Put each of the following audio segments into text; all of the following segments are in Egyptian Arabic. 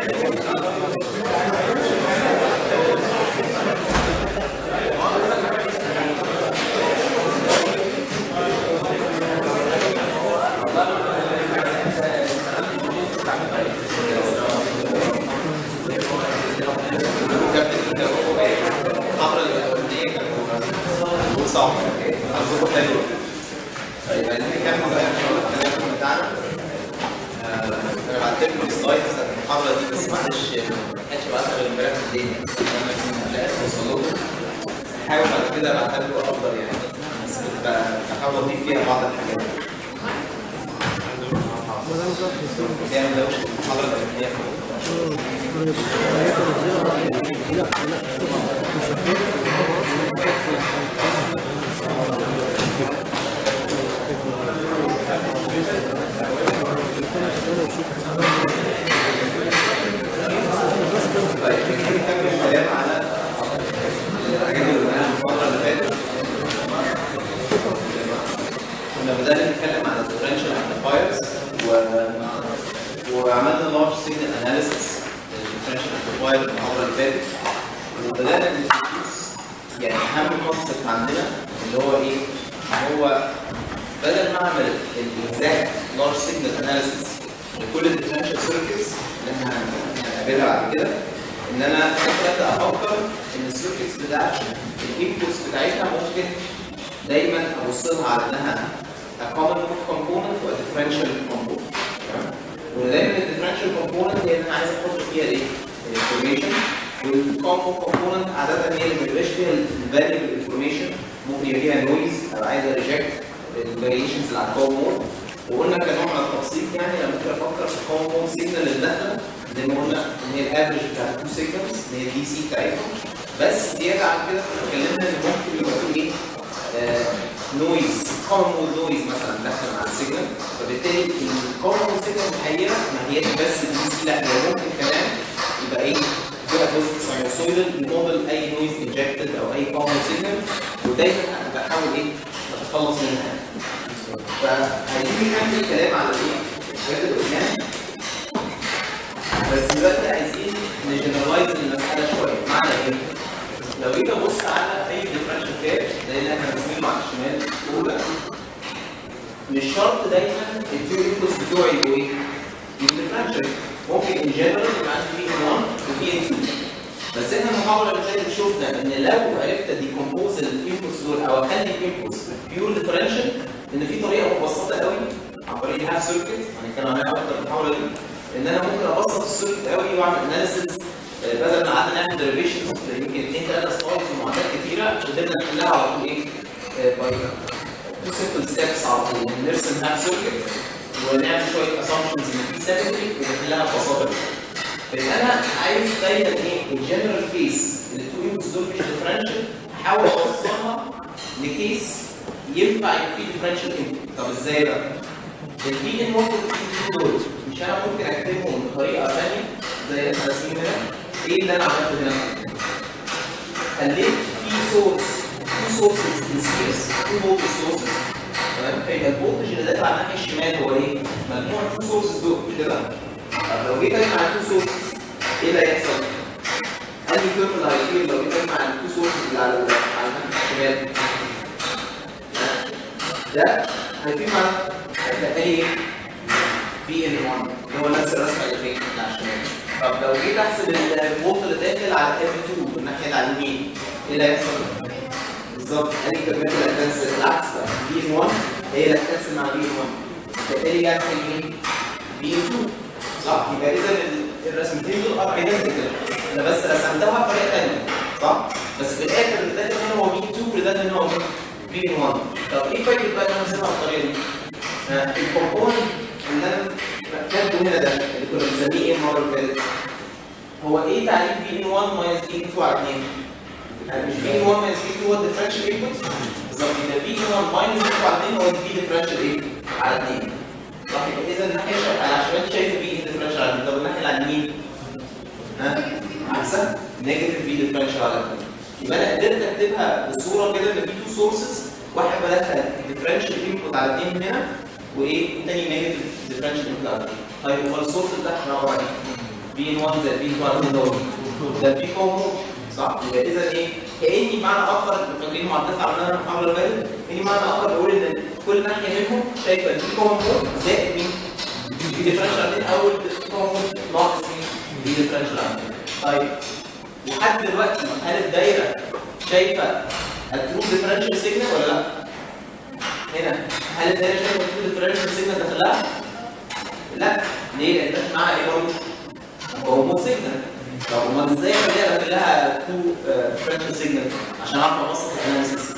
المحاضرة الأولانية كانوا صعب حظكم حلو طيب عايزين نكمل بقى إن شاء الله الكلام بتاعنا آه، أنا بعت لكم السلايدز بتاعت المحاضرة دي بس معلش ما كانش بعتها غير امبارح بالليل أنا مش توصل لكم هحاول بعد كده ابعتها لكم أفضل يعني بس كنت ب- بحاول أضيف فيها بعض الحاجات يعني لو المحاضرة الأولانية طيب نكمل الكلام على الحاجات اللي قلناها المحاضرة اللي فاتت كنا بدأنا نتكلم على الديفرنشال امبليفايرز و وعملنا لارج سيجنال اناليسيس للديفرنشال امبليفاير المحاضرة اللي فاتت وبدأنا ننتروس يعني أهم كونسبت عندنا اللي هو إيه؟ هو بدل ما أعمل الاكزاكت لارج سيجنال اناليسيس لكل الديفرنشال سيركتس اللي احنا هنقابلها بعد كده ان انا ابدا افكر ان السيركتس بتاعتي الانبوتس بتاعتها ممكن دايما ابص لها على انها a common move component و a differential component تمام وان دايما الديفرنشال component هي اللي انا عايز احط فيها الايه؟ الانفورميشن والكومبون كومبوننت عاده هي اللي ما بيبقاش فيها الفاليبل انفورميشن ممكن يبقى فيها نويز ابقى عايز اريجكت الفاريشنز اللي على الكومبون وقلنا كنوع من التبسيط يعني لما كنت افكر في الكومبون سيجنال اللي داخله زي ما قلنا ان هي الافرج بتاع التو سيجنالز اللي هي الدي سي بتاعتهم بس زياده عن كده كنا اتكلمنا ان ممكن يبقى في ايه نويز كومبون نويز مثلا داخل مع السيجنال فبالتالي الكومبون سيجنال الحقيقه ما هياش بس الدي سي لا هي ممكن كمان يبقى ايه فيها جزء ساينوسويدال يموديل اي نويز انجكتد او اي كومبون سيجنال ودايما بحاول ايه اتخلص منها فهيجي نكمل الكلام على ايه؟ الحاجات اللي قلناها بس دلوقتي عايزين نجنرالايز المساله شويه معنى ايه؟ لو جيت ابص على اي ديفرنشال كير زي اللي احنا راسمينه على الشمال الاولى مش شرط دايما التو انبوتس بتوعي يبقوا ايه؟ يبقوا ديفرنشال ممكن ان جنرال يبقى عندي في ان 1 وفي ان 2 بس احنا المحاضره اللي فاتت شفنا ان لو عرفت ديكومبوز الانبوتس دول او اخلي الانبوتس بيور ديفرنشال ان في طريقه مبسطه قوي عن طريق الهاف سيركت هنتكلم عليها اكتر في المحاضره دي ان انا ممكن ابسط السيركت قوي واعمل اناليسيس بدل ما قعدنا نعمل ديريفيشنز يمكن اثنين ثلاثه سلايدز ومعادلات كتيره قدرنا نحلها على طول ايه؟ باي تو سمبل ستيبس على طول نرسم هاف سيركت ونعمل شويه اسامبشنز ان في سكندري ونحلها ببساطه فيبقى انا عايز دايما ايه الجنرال كيس التو انبوتس دول مش ديفرنشال احاول اوصلها لكيس ينفع يبقى فيه ديفرنشال انبوت طب ازاي بقى؟ البي ان 1 والبي دول مش انا ممكن اكتبهم بطريقه ثانيه زي اللي احنا راسمين هنا ايه اللي انا عملته هنا؟ خليت في سورس تو سورسز ان سيريس تو فولت سورسز تمام فيبقى الفولتج اللي داخل على الناحيه الشمال هو ايه؟ مجموع تو سورسز دول مش كده؟ طب لو جيت اجمع التو سورسز ايه اللي هيحصل؟ انهي كيرف اللي هيطير لو جيت اجمع التو سورسز اللي على على الناحيه الشمال؟ ده هيطير مع هتلاقي ايه؟ في ان 1 اللي هو نفس الرسمه اللي فاتت اللي على الشمال طب لو جيت احسب الفولت اللي داخل على اف 2 في الناحيه اللي على اليمين ايه اللي هيحصل؟ بالظبط انهي كميه اللي هتنزل العكس بقى في ان 1 هي اللي هتنزل مع في ان 1 بالتالي جت مين؟ في ان 2 صح؟ يبقى اذا الرسمتين دول ار ايدنتيكال انا بس رسمتها بطريقه ثانيه صح؟ بس في الاخر اللي داخل هنا هو في 2 واللي داخل هنا هو في ان 1 طب ايه فايده بقى ان انا ارسمها بالطريقه دي؟ الكومبوننت اللي انا كاتبه هنا ده اللي كنا بنسميه ايه المره اللي فاتت؟ هو ايه تعريف في ان 1 ماينس في ان 2 على 2؟ يعني مش في ان 1 ماينس في 2 هو الديفرنشال انبوت بالظبط يبقى في ان 1 ماينس في 2 على 2 هو في ديفرنشال ايه؟ على 2 صح يبقى اذا الناحيه على الشمال شايفه في ديفرنشال على 2 طب الناحيه اللي على اليمين ها؟ عكسها نيجاتيف في ديفرنشال على 2 يبقى انا قدرت اكتبها بصوره كده ان في تو سورسز واحد بدخل ديفرنشال انبوت على 2 هنا وايه الثاني نيجاتيف ديفرنشال انبوت على 2 طيب امال السورس بتاعنا عباره عن ايه؟ بي ان 1 زائد بي ان 2 ده ده بي كومبو صح؟ يبقى اذا ايه؟ كاني معنى اخر فاكرين معدات عملناها المحاضره اللي فاتت كاني معنى اخر بقول ان كل ناحيه منهم شايفه البي كومبو زائد مين؟ بي ديفرنشال عندين او البي كومبو ناقص مين؟ بي ديفرنشال عندين طيب لحد دلوقتي هل الدايره شايفه الترو ديفرنشال سيجنال ولا لا؟ هنا هل الدايره شايفه الترو ديفرنشال سيجنال داخلها؟ لا ليه؟ لان ده معاها ايه برضه؟ هو سيجنال طب امال ازاي اخليها اعمل لها تو ديفرنشال سيجنال عشان اعرف ابسط الاناليسيس؟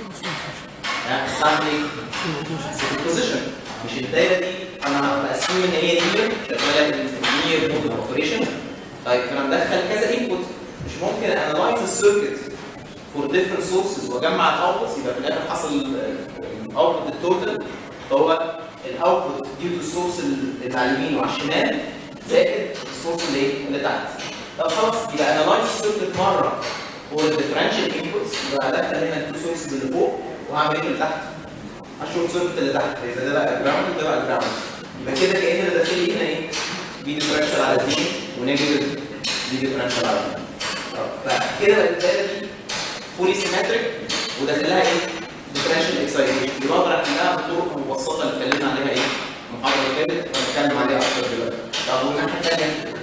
يعني استعمل ايه؟ سوبربوزيشن مش الدايره دي انا بقسم ان هي لينير شغاله لينير مود اوبريشن طيب فانا مدخل كذا انبوت مش ممكن انالايز السيركت فور ديفرنت سورسز واجمع الاوتبوتس يبقى في الاخر حصل الاوتبوت التوتال هو الاوتبوت ديو تو السورس اللي على اليمين وعلى الشمال زائد السورس اللي ايه؟ اللي تحت طب خلاص يبقى انالايز السيركت مره فور الديفرنشال انبوتس يبقى ادخل هنا التو سورسز اللي فوق وهعمل ايه اللي تحت؟ هشوف السيركت اللي تحت يبقى ده بقى جراوند وده بقى جراوند يبقى كده كان اللي داخل لي هنا ايه؟ بي ديفرنشال على 2 ونيجاتيف بي ديفرنشال على 2 فكده بقت الدايره دي فولي سيمتريك وداخل لها ايه؟ ديفرنشال اكسايتيشن يبقى اقدر احلها بالطرق المبسطه اللي اتكلمنا عليها ايه؟ المحاضره اللي فاتت وهنتكلم عليها اكتر دلوقتي طب والناحيه الثانيه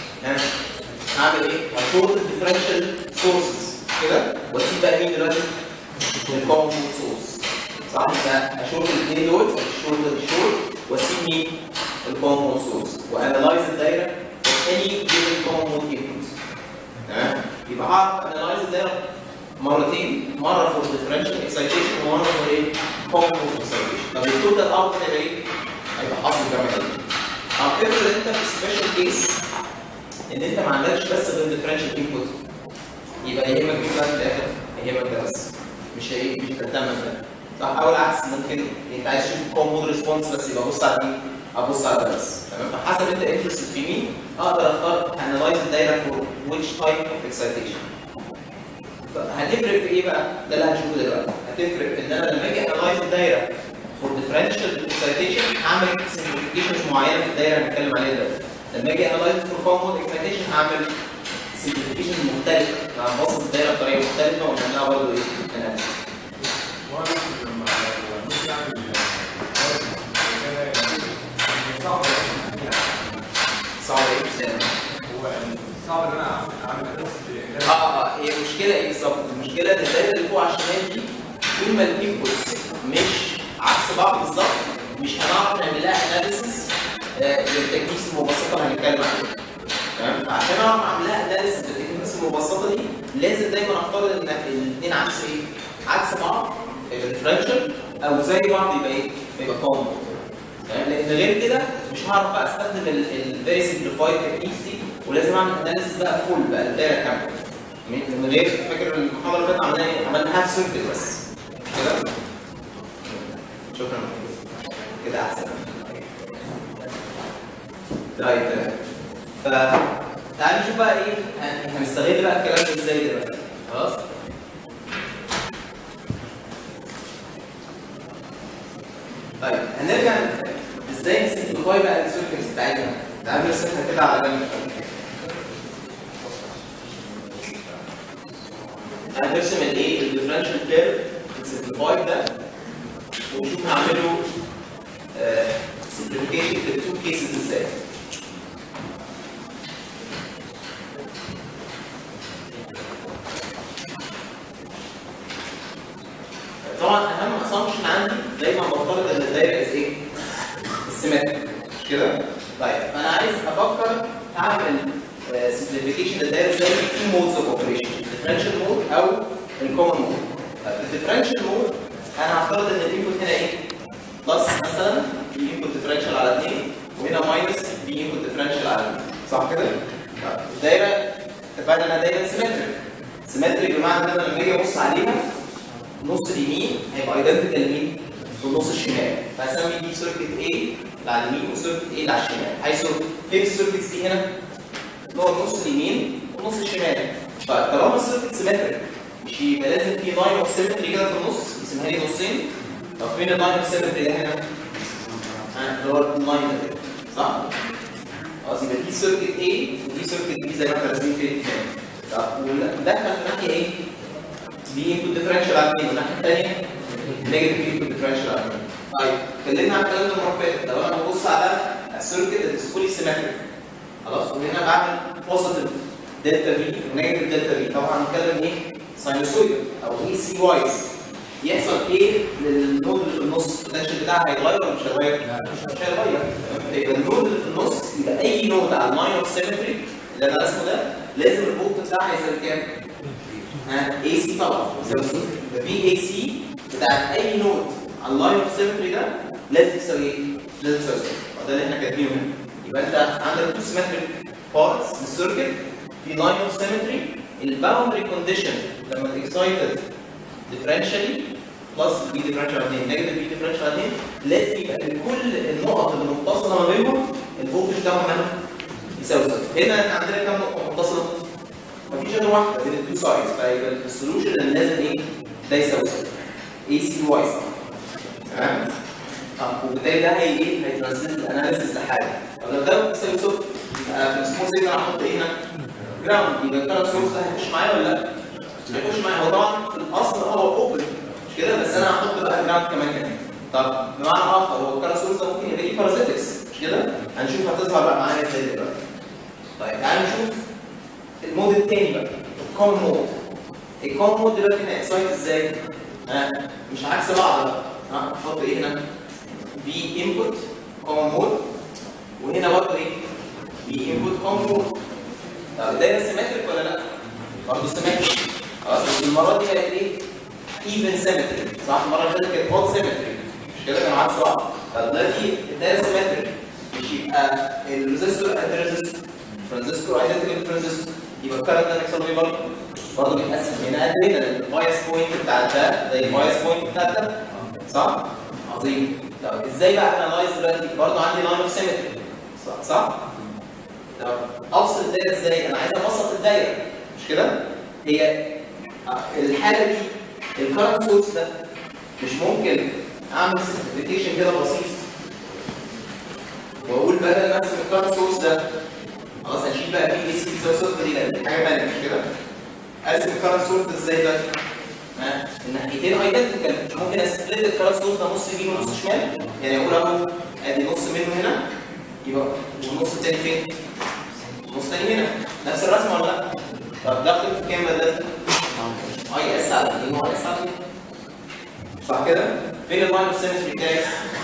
هعمل ايه؟ هشوط الديفرنشال سورسز كده واسيب بقى مين دلوقتي؟ الكومن سورس صح؟ فاشوف الاثنين دول الشورت الشورت واسيب مين؟ الكومن سورس وانالايز الدايره any given common input تمام؟ يبقى هعرف انالايز الدايره مرتين مره فور ديفرنشال اكسايتيشن ومره فور ايه؟ كومن اكسايتيشن طب التوتال اوت هيبقى ايه؟ هيبقى حاصل جمعيه طب افرض انت في سبيشال كيس ان انت ما عندكش بس غير ديفرنشال انبوت يبقى يهمك مين بقى في الاخر؟ يهمك ده بس مش هي مش هتهتم بده صح او العكس ممكن انت عايز تشوف كومود ريسبونس بس يبقى بص على مين؟ ابص على ده بس تمام فحسب انت انترست في مين اقدر اختار انالايز الدايره فور ويتش تايب اوف اكسايتيشن هتفرق في ايه بقى؟ ده اللي هنشوفه دلوقتي هتفرق في ان انا لما اجي انالايز الدايره فور ديفرنشال اكسايتيشن هعمل سمبليفيكيشنز معينه في الدايره هنتكلم عليها دلوقتي لما اجي انالايز فور كومود اكسايتيشن هعمل سمبليفيكيشن مختلفه هنبسط الدايره بطريقه مختلفه ونعملها برضه ايه؟ اناليسيس صعب ايه صعب ان انا اعمل اه اه هي المشكله ايه بالظبط؟ المشكله ان الدايره اللي فوق على الشمال دي طول ما الانبوت مش عكس بعض بالظبط مش هنعرف نعمل لها اناليسيس للتكنيكس المبسطه اللي هنتكلم عليها تمام فعشان اعرف اعمل لها اناليسيس للتكنيكس المبسطه دي لازم دايما افترض ان الاثنين عكس ايه؟ عكس بعض يبقى ديفرنشال او زي بعض يبقى ايه؟ يبقى كومبو تمام لان غير كده مش هعرف بقى استخدم الفيري سمبليفايد تكنيكس دي ولازم اعمل اناليسيس بقى فول بقى الدايره كامله من غير فاكر المحاضره اللي فاتت عملنا ايه؟ عملنا هاف سيركل بس كده شكرا كده احسن طيب تمام فتعالوا نشوف بقى ايه هن- هنستغل بقى الكلام ده ازاي دلوقتي خلاص طيب هنرجع ازاي نسمبليفاي بقى السيركلز بتاعتنا تعالوا نرسمها كده على جنب هنرسم الايه الديفرنشال كيرف السمبليفايد ده ونشوف هعمله سمبليفيكيشن في التو كيسز ازاي طبعا اهم اسامبشن عندي دايما بفترض ان الدايره از ايه؟ السيمتريك مش كده؟ طيب انا عايز افكر اعمل سمبليفيكيشن للدايره ازاي في تو مودز اوف اوبريشن الديفرنشال مود او الكومن مود طيب في الديفرنشال مود انا هفترض ان الانبوت هنا ايه؟ بلس مثلا في انبوت ديفرنشال على 2 وهنا ماينس في انبوت ديفرنشال على 2 صح كده؟ طيب الدايره اتفقنا انها دايره سيمتريك سيمتريك بمعنى ان انا لما اجي ابص عليها النص اليمين هيبقى ايدنتيكال لمين؟ للنص الشمال فهسمي دي سيركت A اللي على اليمين وسيركت A اللي على الشمال حيث فين السيركتس دي هنا؟ اللي هو النص اليمين والنص الشمال طيب طالما السيركت سيمتريك مش يبقى لازم في لاين اوف سيمتري كده في النص يسميها لي نصين طب فين اللاين اوف سيمتري ده هنا؟ ها، اللي هو اللاين ده كده صح؟ خلاص يبقى دي سيركت A ودي سيركت B زي ما احنا راسمين في الكلام طب وندخل في ناحيه ايه؟ دي انبوت ديفرنشال على الاثنين والناحيه الثانيه نيجاتيف انبوت ديفرنشال على الاثنين طيب اتكلمنا عن الكلام ده المره اللي فاتت لو انا ببص على السيركت اللي فولي سيمتريك خلاص وهنا بعمل بوزيتيف دلتا في ونيجاتيف دلتا في طبعا هنتكلم ايه؟ ساينوسويد او اي سي وايز يحصل ايه للنود اللي في النص البوتنشال بتاعها هيتغير ولا مش هيتغير؟ مش هيتغير يبقى النود اللي في النص يبقى اي نود على اللاين اوف سيمتري اللي انا رسمه ده لازم الفولت بتاعها يساوي كام؟ ها اي سي طبعا يساوي صفر يبقى في اي سي بتاعت اي نود على اللاين اوف سيمتري ده لازم يساوي ايه؟ لازم يساوي صفر وده اللي احنا كاتبينه هنا يبقى انت عندك تو سيمتريك بارتس من السيركت في لاين اوف سيمتري الباوندري كونديشن لما الاكسايتد ديفرنشالي بلس بي ديفرنشال 2 نيجاتيف بي ديفرنشال 2 لازم يبقى كل النقط اللي متصله ما بينهم الفولتج بتاعهم هنا يساوي صفر هنا احنا عندنا كام نقطه متصله؟ مفيش غير واحده بين التو سايدز فيبقى السولوشن اللي لازم ايه؟ ده يساوي صفر اي سي واي صح تمام؟ طب وبالتالي ده هي ايه؟ هيترانسليت الاناليسيس لحاجه طب لو ده يساوي صفر يبقى في السمول سيجنال هحط ايه هنا؟ جراوند يبقى الكارنت سورس ده هيخش معايا ولا لا؟ مش هيخش معايا هو طبعا في الاصل هو اوبن مش كده بس انا هحط بقى جراوند كمان كمان طب بمعنى اخر هو الكارنت سورس ده ممكن يبقى ليه بارازيتكس مش كده؟ هنشوف هتظهر بقى معايا ازاي دلوقتي طيب تعالى نشوف المود الثاني بقى الكوم مود الكوم مود دلوقتي هنا اكسايت ازاي؟ ها مش عكس بعض بقى ها نحط ايه هنا؟ في انبوت كوم مود وهنا برضه ايه؟ في انبوت كوم مود طب الدايره سيمتريك ولا لا؟ برضه سيمتريك خلاص بس المره دي بقت ايه؟ ايفن سيمتريك صح؟ المره اللي فاتت كانت اود سيمتريك مش كده كانوا عكس بعض طب دلوقتي الدايره سيمتريك مش يبقى الريزستور قد الريزستور ترانزستور ايدنتيكال ترانزستور يبقى الكارنت ده بيحصل ايه برضه؟ برضه بيتقسم هنا قد هنا لان الفايس بوينت بتاع ده زي الفايس بوينت بتاع ده صح؟ عظيم طب ازاي بقى انالايز دلوقتي؟ برضه عندي لاين اوف سيمتري صح صح؟ طب افصل الدايره ازاي؟ انا عايز ابسط الدايره مش كده؟ هي الحاله دي الكارنت سورس ده مش ممكن اعمل سيمبليفيكيشن كده بسيط واقول بدل ما ارسم الكارنت سورس ده خلاص هنشيل بقى في اس بيساوي صفر دي لان دي حاجه ثانيه مش كده؟ ارسم الكارنت سورس ده ازاي ده؟ ها الناحيتين ايدنتيكال مش ممكن اسبلت الكارنت سورس ده نص يمين ونص شمال يعني اقول اهو ادي نص منه هنا يبقى والنص التاني فين؟ النص التاني هنا نفس الرسمه ولا لا؟ طب ده قيمته كام ده؟ اي اس على 2 واي اس على 2 صح كده؟ فين اللاين اوف سيمتري بتاعي؟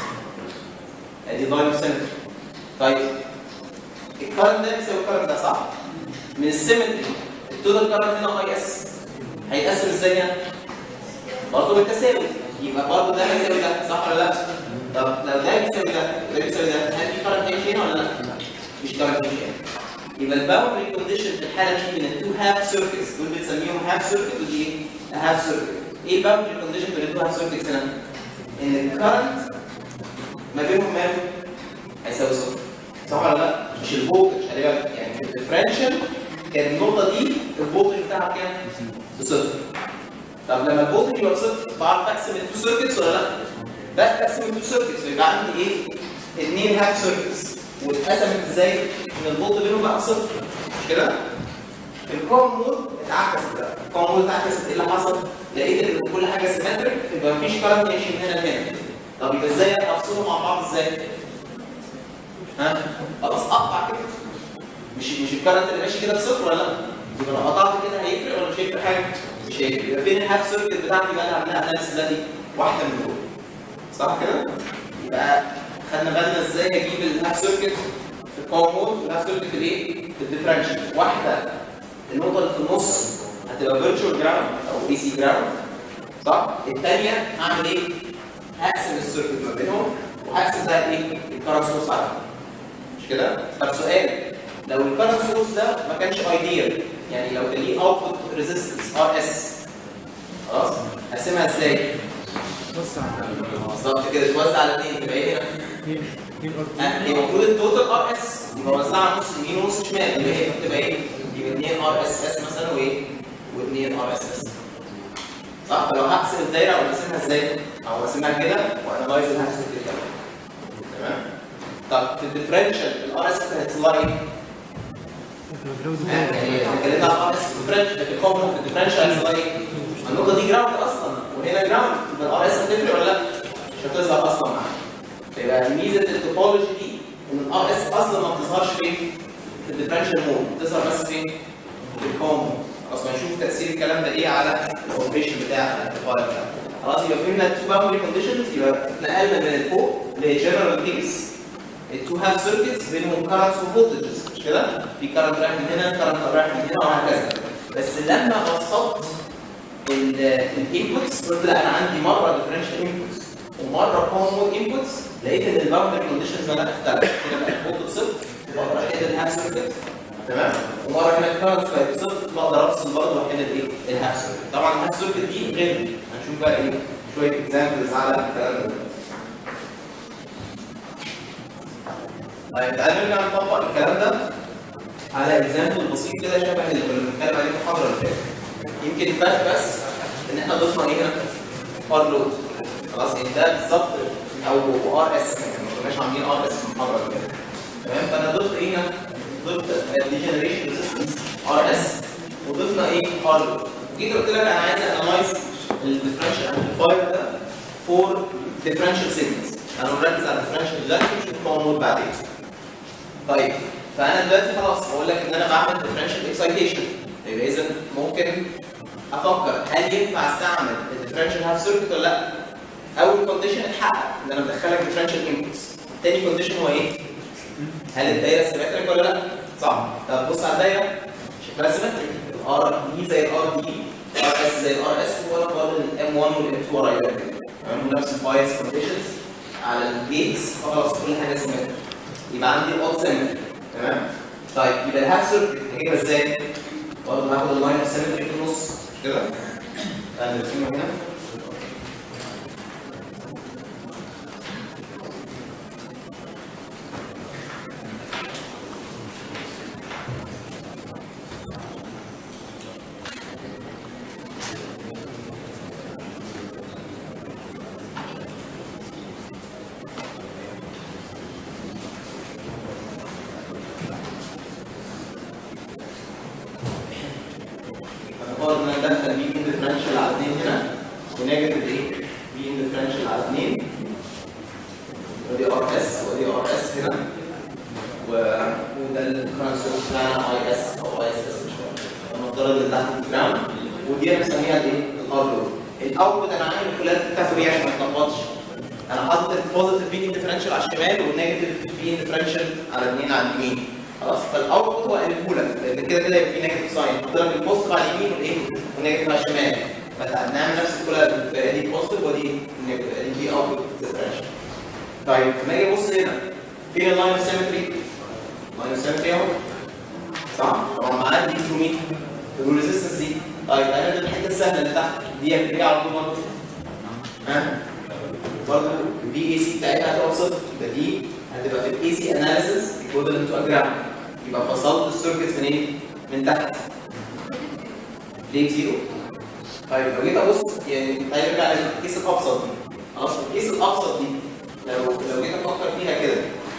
ادي اللاين اوف سيمتري طيب الكارنت ده بيساوي الكارنت ده صح؟ من السيمتري التوتال كارنت هنا اي اس هيتقسم ازاي هنا؟ برضه بالتساوي يبقى برضه ده هيساوي ده صح ولا لا؟ طب لو ده بيساوي ده وده بيساوي ده هل في كارنت هيمشي هنا ولا لا؟ مش كارنت هيمشي هنا يبقى الباوندري كونديشن في الحاله دي من التو هاف سيركتس دول بنسميهم هاف سيركت ودي ايه؟ هاف سيركت ايه الباوندري كونديشن بين التو هاف سيركتس هنا؟ ان الكارنت ما بينهم ماله؟ هيساوي صفر صح ولا لا؟ مش الفولتج خلي بالك يعني في الديفرنشال كان النقطه دي الفولتج بتاعها بكام؟ بصفر طب لما الفولتج يبقى بصفر بعرف اقسم التو سيركتس ولا لا؟ بقى اقسم التو سيركتس ويبقى عندي ايه؟ اثنين هاف سيركتس واتقسمت ازاي؟ ان الفولت بينهم بقى صفر مش كده؟ الكوم مود اتعكست بقى الكوم مود اتعكست ايه اللي حصل؟ لقيت ان كل حاجه سيمتريك يبقى مفيش كارنت يمشي من هنا لهنا طب يبقى ازاي افصلهم مع بعض ازاي؟ ها؟ خلاص اقطع كده مش مش الكارنت اللي ماشي كده بصفر ولا لا؟ يبقى لو قطعت كده هيفرق ولا مش هيفرق حاجه؟ مش هيفرق يبقى فين الهاف سيركت بتاعتي بقى اللي عاملاها اناليسيس دلوقتي؟ واحده من دول صح كده؟ يبقى خدنا بالنا ازاي اجيب الهاف سيركت في الكوم مود والهاف سيركت في الايه؟ في الديفرنشال واحده النقطه اللي في النص هتبقى فيرتشوال جراوند او اي سي جراوند صح؟ الثانيه هعمل ايه؟ هقسم السيركت ما بينهم وهقسم ده ايه؟ الكارنت سورس على مش كده؟ طب سؤال لو الكارنت سورس ده ما كانش ايديال يعني لو كان ليه اوتبوت ريزيستنس ار اس خلاص هقسمها ازاي؟ بص على بالظبط كده توزع على اثنين تبقى ايه هنا؟ اتنين اتنين ها، هي المفروض التوتال ار اس يبقى موزعها نص يمين ونص شمال يبقى هي تبقى ايه؟ يبقى 2 ار اس اس مثلا وايه؟ و2 ار اس اس صح؟ فلو هقسم الدايره او اقسمها ازاي؟ او اقسمها كده وانالايز الهاف كده تمام؟ طب في الديفرنشال الار اس هتطلع ايه؟ يعني اتكلمنا عن ار اس في الديفرنشال في الكومن في الديفرنشال هتطلع ايه؟ النقطه دي جراوند اصلا وهنا جراوند يبقى الار اس هتفرق ولا لا؟ مش هتظهر اصلا معانا فيبقى ميزه التوبولوجي دي ان الار اس اصلا ما بتظهرش فين؟ في الديفرنشال مود بتظهر بس فين؟ في الكومن اصلا نشوف تاثير الكلام ده ايه على الاوبريشن بتاع الامبليفاير بتاعنا خلاص يبقى فهمنا التو باوندري كونديشنز يبقى اتنقلنا من الفوق لجنرال كيس التو هاف سيركتس بينهم كارنتس وفولتجز مش كده؟ في كارنت رايح من هنا كارنت رايح من هنا وهكذا بس لما بسطت الانبوتس قلت لا انا عندي مره ديفرنشال انبوتس ومره كومن انبوتس لقيت ان الباوندري كونديشنز بدات تختلف كده بقت فولت صفر بقدر احل الهاف سيركت تمام ومره هنا الكارنت بقت صفر بقدر افصل برضه واحل الايه؟ الهاف سيركت طبعا الهاف سيركت دي غير دي هنشوف بقى ايه شويه اكزامبلز على الكلام ده طيب تعالى نرجع نطبق الكلام ده على اكزامبل بسيط كده شبه اللي كنا بنتكلم عليه في المحاضره اللي فاتت يمكن الفرق بس ان احنا ضفنا ايه هنا؟ ار لود خلاص يعني ده بالظبط او ار اس كمان ما كناش عاملين ار اس في المحاضره اللي فاتت تمام فانا ضفت ايه هنا؟ ضفت ديجنريشن ريزيستنس ار اس وضفنا ايه؟ ار لود جيت قلت لك انا عايز انالايز الديفرنشال امبليفاير ده فور ديفرنشال سيجنالز انا مركز على الديفرنشال دلوقتي مش الكومن بعدين طيب فانا دلوقتي خلاص بقول لك ان انا بعمل ديفرنشال اكسايتيشن يبقى اذا ممكن افكر هل ينفع استعمل الديفرنشال هاف سيركت ولا لا؟ اول كونديشن اتحقق ان انا بدخلك ديفرنشال انبوتس تاني كونديشن هو ايه؟ هل الدايره سيمتريك ولا لا؟ صح طب بص على الدايره شكلها سيمتريك الار دي زي الار دي ار اس زي الار اس وانا فاضل الام 1 والام 2 ورايا تمام ونفس البايس كونديشنز على الجيتس خلاص كل حاجه سيمتريك يبقى عندي الاوت سيمتري تمام طيب يبقى الهاف سيركت هجيبها ازاي؟ برضه هاخد اللاين اوف سيمتري في النص مش كده؟ انا برسمه هنا هنفرض ان انا ادخل بي ان ديفرنشال على 2 هنا ونيجاتيف ايه؟ بي ان ديفرنشال على 2 ودي ار اس ودي ار اس هنا و... وده الكرنت سورس بتاعنا اي اس او اي اس اس مش فاهم هنفترض ان تحت الجراوند ودي بنسميها الايه؟ الار لود الاوتبوت انا عامل الفلات بتاعته ايه عشان ما اتلخبطش انا حاطط البوزيتيف بي ان ديفرنشال على الشمال والنيجاتيف بي ان ديفرنشال على 2 على اليمين خلاص فالاوتبوت هو قلبهولك لان كده كده يبقى في نيجاتيف ساين حط لك البوزيتيف على اليمين والايه والنيجاتيف على الشمال فنعمل نفس الكلام دي بوزيتيف ودي نيجاتيف دي اوتبوت ديفرنشال طيب لما اجي ابص هنا فين اللاين اوف سيمتري؟ اللاين اوف سيمتري اهو صح؟ طبعا معاه دي ثرو مين؟ الريزستنس دي طيب انا الحته السهله اللي تحت دي هتيجي على طول برضه ها؟ برضه البي اي سي بتاعتها هتبقى صفر يبقى دي هتبقى في الاي سي اناليسيس ايكويفالنت تو جرام يبقى فصلت السيركتس من ايه؟ من تحت ليه زيرو؟ طيب لو جيت ابص يعني تعالى نرجع للكيس الابسط دي خلاص الكيس الابسط دي لو لو جيت افكر فيها كده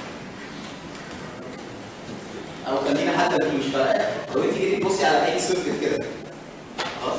او خلينا حتى دي مش فارقه لو انت جيتي تبصي على اي سيركت كده خلاص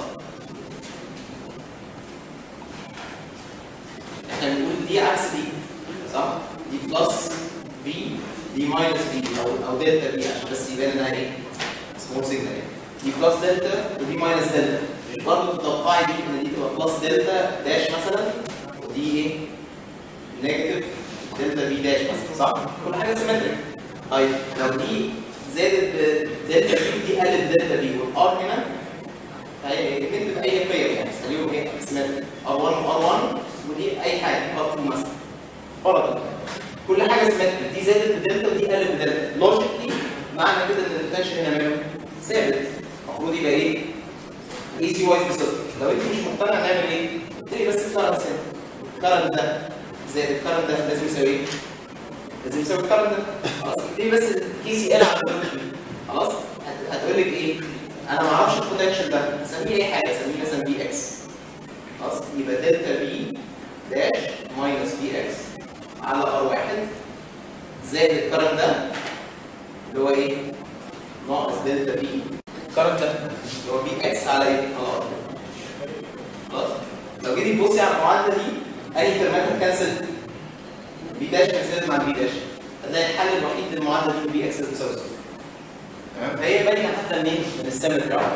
احنا بنقول دي عكس دي صح؟ دي بلس في دي ماينس في او او دلتا في عشان بس يبان انها ايه؟ سمول سيجنال يعني دي بلس دلتا ودي ماينس دلتا مش برضه تتوقعي دي ان دي تبقى بلس دلتا داش مثلا ودي ايه؟ نيجاتيف دلتا في داش مثلا صح؟ كل حاجه سيمتريك طيب لو دي زادت بدلتا في دي قلت دلتا في والار هنا هي نكتب اي قيم يعني خليهم ايه؟ سيمتريك ار 1 وار 1 ودي اي حاجه ار 2 مثلا فرضا كل حاجه سيمتريك دي زادت بدلتا ودي قلت بدلتا لوجيكلي معنى كده ان التنشن هنا ماله؟ ثابت المفروض يبقى ايه؟ اي سي واي بصفر لو انت مش مقتنع نعمل ايه؟ تلاقي بس الكرنت ثابت الكرنت ده زائد الكرنت ده لازم يساوي ايه؟ لازم يساوي الكرنت ده خلاص دي بس كي سي ال على الفولتج. خلاص هت- هتقول لك ايه؟ انا ما اعرفش البوتنشال ده اسميه اي حاجه اسميه مثلا بي اكس خلاص يبقى دلتا بي داش ماينس بي اكس على ار واحد زائد الكرنت ده اللي هو ايه؟ ناقص دلتا بي الكرنت ده اللي هو بي اكس على ايه؟ على ار خلاص؟ لو جيتي تبصي على المعادله دي اي ترمات هتكنسل بي داش كنسلت مع بي داش هتلاقي الحل الوحيد للمعادله دي بي اكس بتساوي صفر تمام فهي باينه حتى منين؟ من السيمتري اهو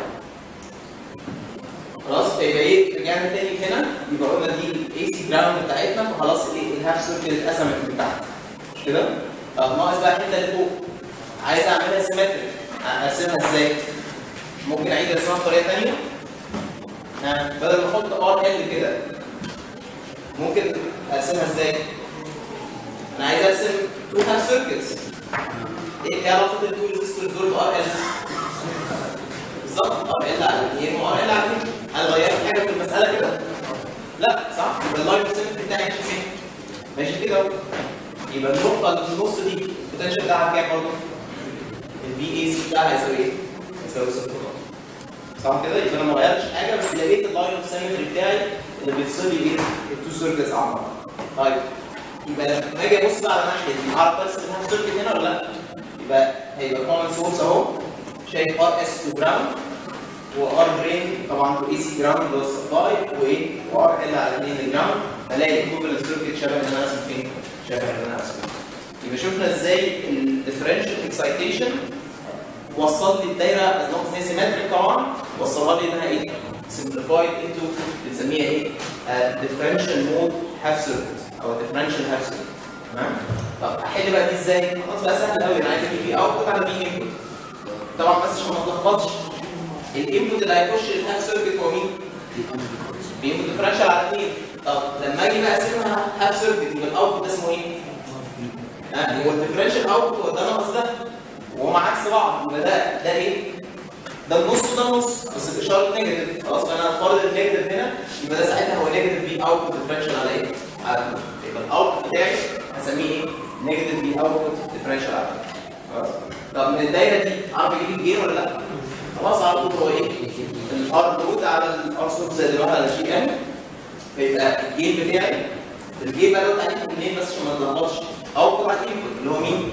خلاص فيبقى ايه رجعنا تاني هنا يبقى قلنا دي الاي سي جراوند بتاعتنا فخلاص ايه الهاف سيركل اتقسمت من تحت مش كده؟ طب ناقص بقى الحته اللي فوق عايز اعملها سيمتري اقسمها ازاي؟ ممكن اعيد ارسمها بطريقه ثانيه ها بدل ما احط ار ال كده ممكن اقسمها ازاي؟ انا عايز ارسم تو هاف سيركلز ايه ايه علاقه التو ريزيستورز دول بار ال؟ بالظبط ار ال على الاثنين وار ال على الاثنين هل غيرت حاجه في المساله كده؟ لا صح؟ يبقى اللاين سيمتري بتاعي ماشي فين؟ ماشي كده اهو يبقى النقطه اللي في النص دي البوتنشال بتاعها كام برضه؟ الفي اي سي بتاعها هيساوي ايه؟ هيساوي صفر صح كده؟ يبقى انا ما غيرتش حاجه بس لقيت اللاين اوف سيمتري بتاعي اللي بيفصل لي ايه؟ التو سيركلز عن بعض. طيب يبقى لما اجي ابص بقى على الناحيه دي اعرف ارسم الهاف سيركل هنا ولا لا؟ يبقى هيبقى كومن سورس اهو شايف ار اس تو جراوند وار درين طبعا تو اي سي جراوند اللي هو السبلاي وايه؟ وار ال على 2 جراوند الاقي الايكوفلنت سيركت شبه اللي انا راسم فين؟ شبه اللي انا راسمه. يبقى شفنا ازاي الديفرنشال اكسايتيشن وصل لي الدايره از لونج هي سيمتريك طبعا وصلها لي انها ايه؟ سمبليفايد انتو بنسميها ايه؟ ديفرنشال مود هاف سيركت او ديفرنشال هاف سيركت تمام؟ طب احل بقى دي ازاي؟ خلاص بقى سهل قوي انا عايز اجيب في اوتبوت على في انبوت طبعا بس عشان ما تلخبطش الانبوت اللي هيخش الهاف سيركت هو مين؟ بينبوت ديفرنشال على 2 طب لما اجي بقى اقسمها هاف سيركت يبقى الاوتبوت ده اسمه ايه؟ ها هو الديفرنشال اوتبوت هو ده ناقص ده وهما عكس بعض يبقى ده ده ايه؟ ده النص وده النص بس الاشاره نيجاتيف خلاص فانا فرض النيجاتيف هنا يبقى ده ساعتها هو نيجاتيف في اوتبوت ديفرنشال على ايه؟ على 2 يبقى الاوتبوت بتاعي هسميه ايه؟ نيجاتيف في اوتبوت ديفرنشال على 2 خلاص طب من الدايره دي اعرف اجيب الجين ولا لا؟ خلاص على طول هو ايه؟ الار دوت على الار سورس زائد الواحد على جي ام فيبقى الجين بتاعي الجين بقى لو تعريفه منين بس عشان ما نتلخبطش اوتبوت على الانبوت اللي هو مين؟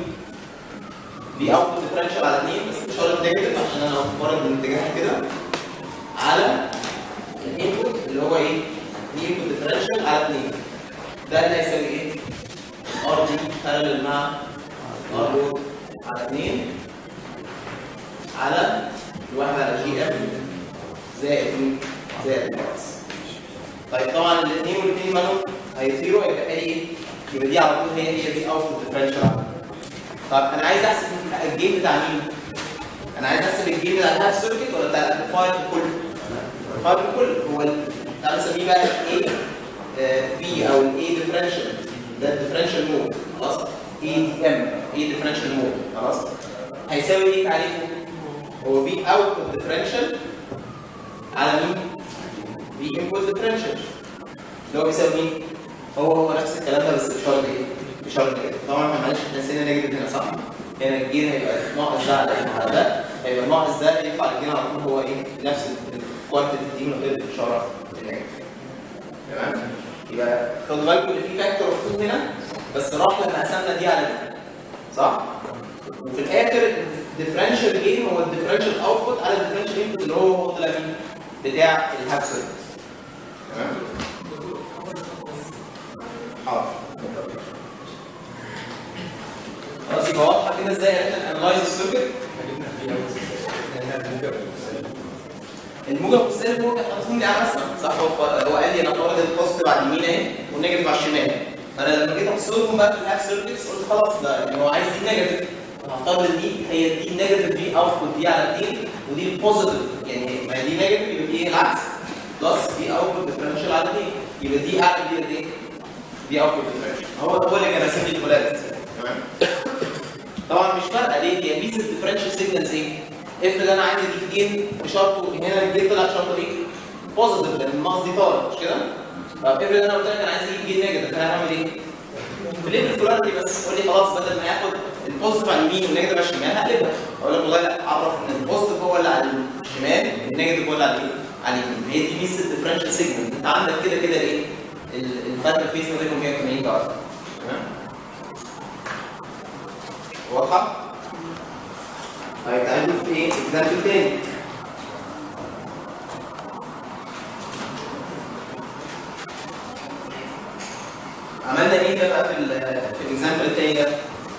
في اوتبوت ديفرنشال على 2 بس اشاره نيجاتيف عشان انا مفرض من اتجاهها كده على الانبوت اللي هو ايه؟ الانبوت ديفرنشال على 2 ده اللي هيساوي ايه؟ ار دي بارلل مع ار دوت على 2 على الواحد على جي ام زائد مين؟ زائد الاكس طيب طبعا الاثنين والاثنين مالهم هيطيروا يبقى لي ايه؟ يبقى دي على طول هي هي دي اوتبوت ديفرنشال طب انا عايز احسب الجيم بتاع مين؟ انا عايز احسب الجيم بتاع الهاف سيركت ولا بتاع الامبليفاير ككل؟ الامبليفاير ككل هو ال- تعالى نسميه بقى الاي في او الاي ديفرنشال ده الديفرنشال مود خلاص؟ اي دي ام اي ديفرنشال مود خلاص؟ هيساوي ايه تعريفه؟ هو في اوتبوت ديفرنشال على مين؟ في انبوت ديفرنشال اللي هو بيساوي مين؟ هو هو نفس الكلام ده بس بشرط ايه؟ بشرط كده طبعا احنا معلش احنا نسينا نيجاتيف هنا صح؟ هنا الجين هيبقى ناقص ده على ايه؟ على ده هيبقى ناقص ده يطلع الجين على طول هو ايه؟ نفس الكوانتيتي دي من غير الاشاره النيجاتيف تمام؟ يبقى خدوا بالكم ان في فاكتور اوف 2 هنا بس راح لما قسمنا دي على دي صح؟ وفي الاخر الديفرنشال جين هو الديفرنشال اوتبوت على الديفرنشال انبوت اللي هو هو طلع مين؟ بتاع الهاب سيركت تمام؟ حاضر خلاص يبقى واضحه كده ازاي عرفنا نانلايز السيركت الموجب والسالب هو كان حاططهم لي على رسمه صح هو هو قال لي انا فارض البوزيتيف على اليمين اهي والنيجاتيف على الشمال فانا لما جيت افصلهم بقى في الهاف سيركتس قلت خلاص ده يعني هو عايز دي نيجاتيف هفترض ان دي هي دي النيجاتيف دي اوتبوت دي على دي ودي البوزيتيف يعني ما هي دي نيجاتيف يبقى دي العكس بلس دي اوتبوت ديفرنشال على دي يبقى دي اعلى دي قد ايه؟ دي اوتبوت ديفرنشال هو هو اللي كان راسم لي البولاريتي تمام طبعا مش فارقه ليه دي ميزه الديفرنشال سيجنالز ايه؟ افرض انا عندي دي جين بشرطه هنا الجين طلع شرطه ايه؟ بوزيتيف لان الناقص دي طالع مش كده؟ طب افرض انا قلت لك انا عايز اجيب جين نيجاتيف انا هعمل ايه؟ في ليفل البولاريتي بس قول لي خلاص بدل ما ياخد البوزيتيف على اليمين والنيجاتيف على الشمال هقلبها اقول لك والله لا اعرف ان البوزيتيف هو اللي على الشمال النيجاتيف هو اللي على ايه؟ على اليمين هي دي ميزه الديفرنشال سيجنال انت عندك كده كده ايه؟ ال- الفرق الفيز ما بينهم 180 درجه تمام؟ واضحه؟ طيب تعالوا نشوف ايه اكزامبل تاني عملنا ايه ده بقى في ال في الاكزامبل التاني ده؟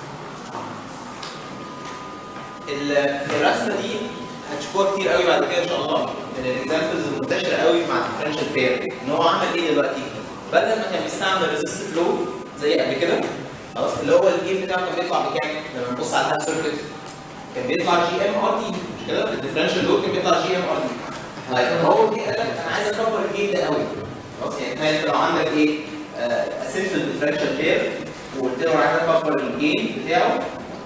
ال- الرسمه دي هتشوفوها كتير قوي بعد كده ان شاء الله من الاكزامبلز المنتشره قوي مع الديفرنشال بير ان هو عمل ايه دلوقتي؟ بدل ما كان بيستعمل ريزيست فلو زي قبل كده خلاص اللي هو الجيم بتاعه كان بيطلع بكام؟ لما نبص على الهاب سيركت كان بيطلع جي ام ار تي مش كده؟ في الديفرنشال دول كان بيطلع جي ام ار تي طيب هو جه قال لك انا عايز اكبر الجيم ده قوي خلاص يعني تخيل لو عندك ايه؟ اسيمبل ديفرنشال بير وقلت له انا عايز اكبر الجيم بتاعه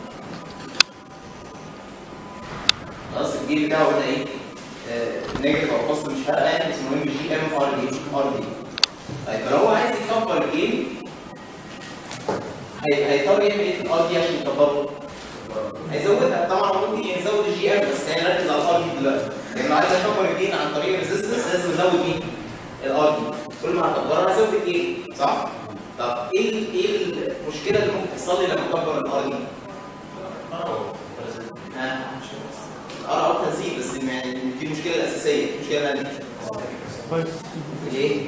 خلاص الجيم بتاعه قلنا ايه؟ نيجاتيف او بوزيتيف مش فارقه يعني اسمه ام جي ام ار دي ار دي طيب لو هو عايز يكبر الجيم هي- هيضطر يعمل ايه في الار دي عشان يكبره؟ هيزودها طبعا هو ممكن يزود الجي ام بس خلينا نركز على الار دي دلوقتي لان لو عايز اكبر الجين عن طريق الريزستنس لازم ازود مين؟ الار دي كل ما هكبرها هزود الجين صح؟ طب ايه ال- ايه المشكله اللي ممكن تحصل لي لما اكبر الار دي؟ ها؟ الار اوت هتزيد بس يعني دي المشكله الاساسيه المشكله الثانيه بايظ ايه؟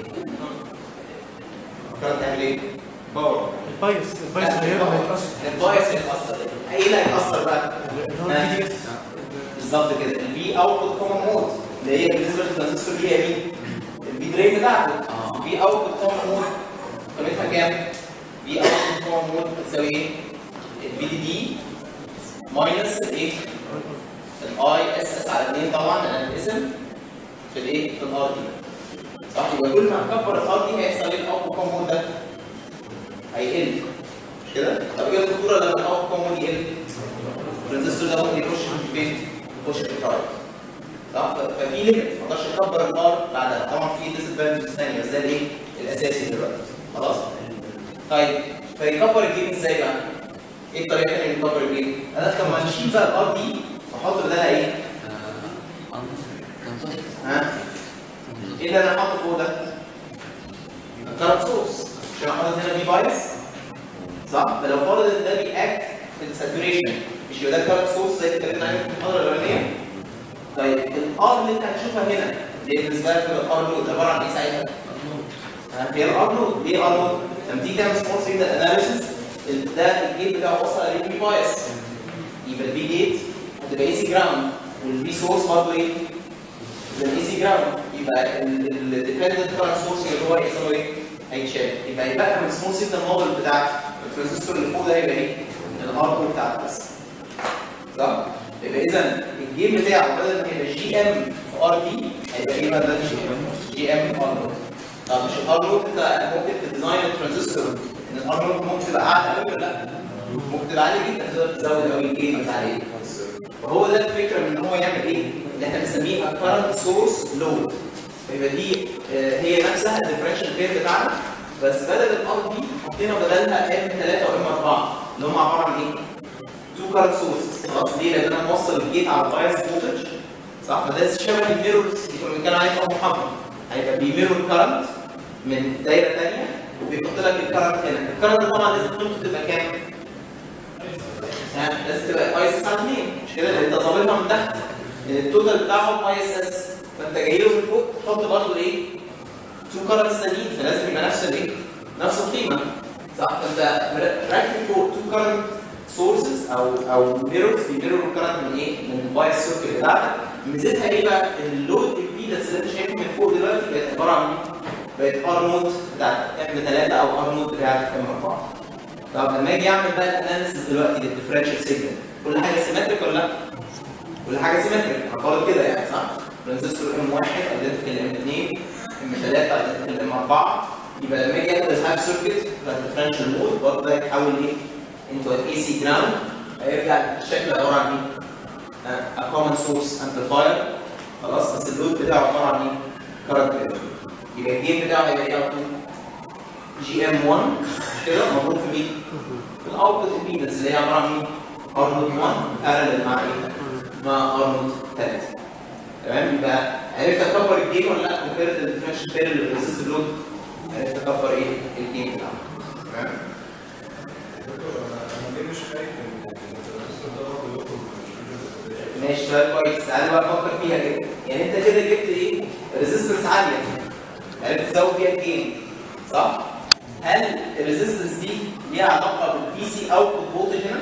فكرت تعمل ايه؟ باور البايظ البايظ هيبقى هيتأثر البايس هيتاثر ايه اللي هيتاثر بقى؟ اللي هو الفي دي اس بالظبط كده الفي اوتبوت كومن مود اللي هي بالنسبه للترانزستور دي هي مين؟ الفي درين بتاعته الفي اوتبوت كومن مود قيمتها كام؟ في اوتبوت كومن مود بتساوي ايه؟ الفي دي دي ماينس الايه؟ الاي اس اس على 2 طبعا لان الاسم في الايه؟ في الار دي صح يبقى كل ما هكبر الار دي هيحصل ايه الاوتبوت كومن مود ده؟ هيقل مش كده؟ طب ايه الخطوره لما الاوتبوت كومن مود يقل؟ الترانزستور ده ممكن يخش في فين؟ يخش في الكارت صح؟ ف- ففي ليميت ما اقدرش اكبر الار بعدها طبعا في ديس ادفانتجز ثانيه بس ده الايه؟ الاساسي دلوقتي خلاص؟ طيب فيكبر الجيم ازاي بقى؟ ايه الطريقه الثانيه اللي يكبر الجيم؟ انا طب ما نشيل بقى الار دي واحط بدالها ايه؟ ها؟ ايه اللي انا حاطه فوق ده؟ كارت سورس عشان احط هنا في بايس صح؟ فلو فرض ان ده بيأكت في الساتوريشن مش يبقى ده كارت سورس زي اللي اتكلمنا عليه في المحاضره الاولانيه؟ طيب الار اللي انت هتشوفها هنا اللي هي بالنسبه لك الار لود عباره عن ايه ساعتها؟ ها، هي الار لود ليه ار لود؟ لما تيجي تعمل سمول سيجنال اناليسيس ده الجيت بتاعه وصل عليه في بايس يبقى الفي جيت هتبقى اي سي جراوند والفي سورس برضه ايه؟ يبقى الاي سي جراوند يبقى الديبندنت كارنت سورس اللي هو يحصل له ايه؟ هيتشال يبقى يبقى من السمول سيجنال موديل بتاعت الترانزستور اللي فوق ده يبقى ايه؟ الار كود بتاعته بس صح؟ يبقى اذا الجيم بتاعه بدل ما يبقى جي ام في ار دي هيبقى ايه بقى ده جي ام جي ام في ار نوت طب مش الار نوت انت ممكن تديزاين الترانزستور ان الار نوت ممكن تبقى اعلى قوي ولا لا؟ ممكن تبقى عاليه جدا تقدر تزود قوي الجيم بتاع ايه؟ وهو ده الفكره من ان هو يعمل ايه؟ اللي احنا بنسميه current source load فيبقى دي آه، هي نفسها الديفرنشال بير بتاعنا بس بدل الار دي حطينا بدلها ام 3 وام 4 اللي هم عباره عن ايه؟ تو كارنت سورسز خلاص ليه؟ لان انا موصل الجيت على البايس فولتج صح؟ فده شبه الميرورز اللي كنا بنتكلم عليه في أبو محمد هيبقى بيميرور كارنت من دايره ثانيه وبيحط لك الكارنت هنا الكارنت طبعا لازم قيمته تبقى كام؟ ها، لازم تبقى اي اس اس على 2 مش كده؟ لان انت ظابطها من تحت لان التوتال بتاعهم اي اس اس فانت جاي له من فوق تحط برضه ايه؟ تو كارنت ثانيين فلازم يبقى نفس الايه؟ نفس القيمه صح؟ فانت راكب فوق تو كارنت سورسز او او ميرورز بيميرور الكارنت من ايه؟ من البايس سيركل بتاعتك ميزتها ايه بقى؟ اللود امبيدنس اللي انت شايفه من فوق دلوقتي بقت عباره عن ايه؟ بقت ار نوت بتاعت ام 3 او ار نوت بتاعت ام 4 طب لما اجي اعمل بقى الاناليسيس دلوقتي للديفرنشال سيجنال كل حاجه سيمتريك ولا لا؟ كل حاجه سيمتريك هنقول كده يعني صح؟ ترانزستور ام 1 ايدنتيكال ام 2 ام 3 ايدنتيكال ام 4 يبقى لما اجي اخد الهاف سيركت بتاع الديفرنشال مود برضه ده يتحول ايه؟ انتو اي سي جراوند هيرجع الشكل عباره عن ايه؟ ا كومن سورس امبليفاير خلاص بس اللود بتاعه عباره عن ايه؟ كارنت يبقى الجيم بتاعه هيبقى ايه على طول؟ جي ام 1 مش كده موجود في مين؟ في الاوتبوت امبيدنس اللي هي عباره عن مين؟ ار نوت 1 بارلل مع ايه؟ مع ار نوت 3 تمام يبقى عرفت اكبر الجيم ولا لا كومبيرد الديفرنشال بين الريزست لود عرفت اكبر ايه؟ الجيم بتاعه تمام؟ ليه مش خايف ان الترانزستور ده هو اللي يخرج من ماشي سؤال كويس تعالى بقى نفكر فيها كده يعني انت كده جبت ايه ريزيستنس عاليه عرفت تزود بيها الجين صح هل الريزيستنس دي ليها علاقه بالبي سي اوتبوت فولتج هنا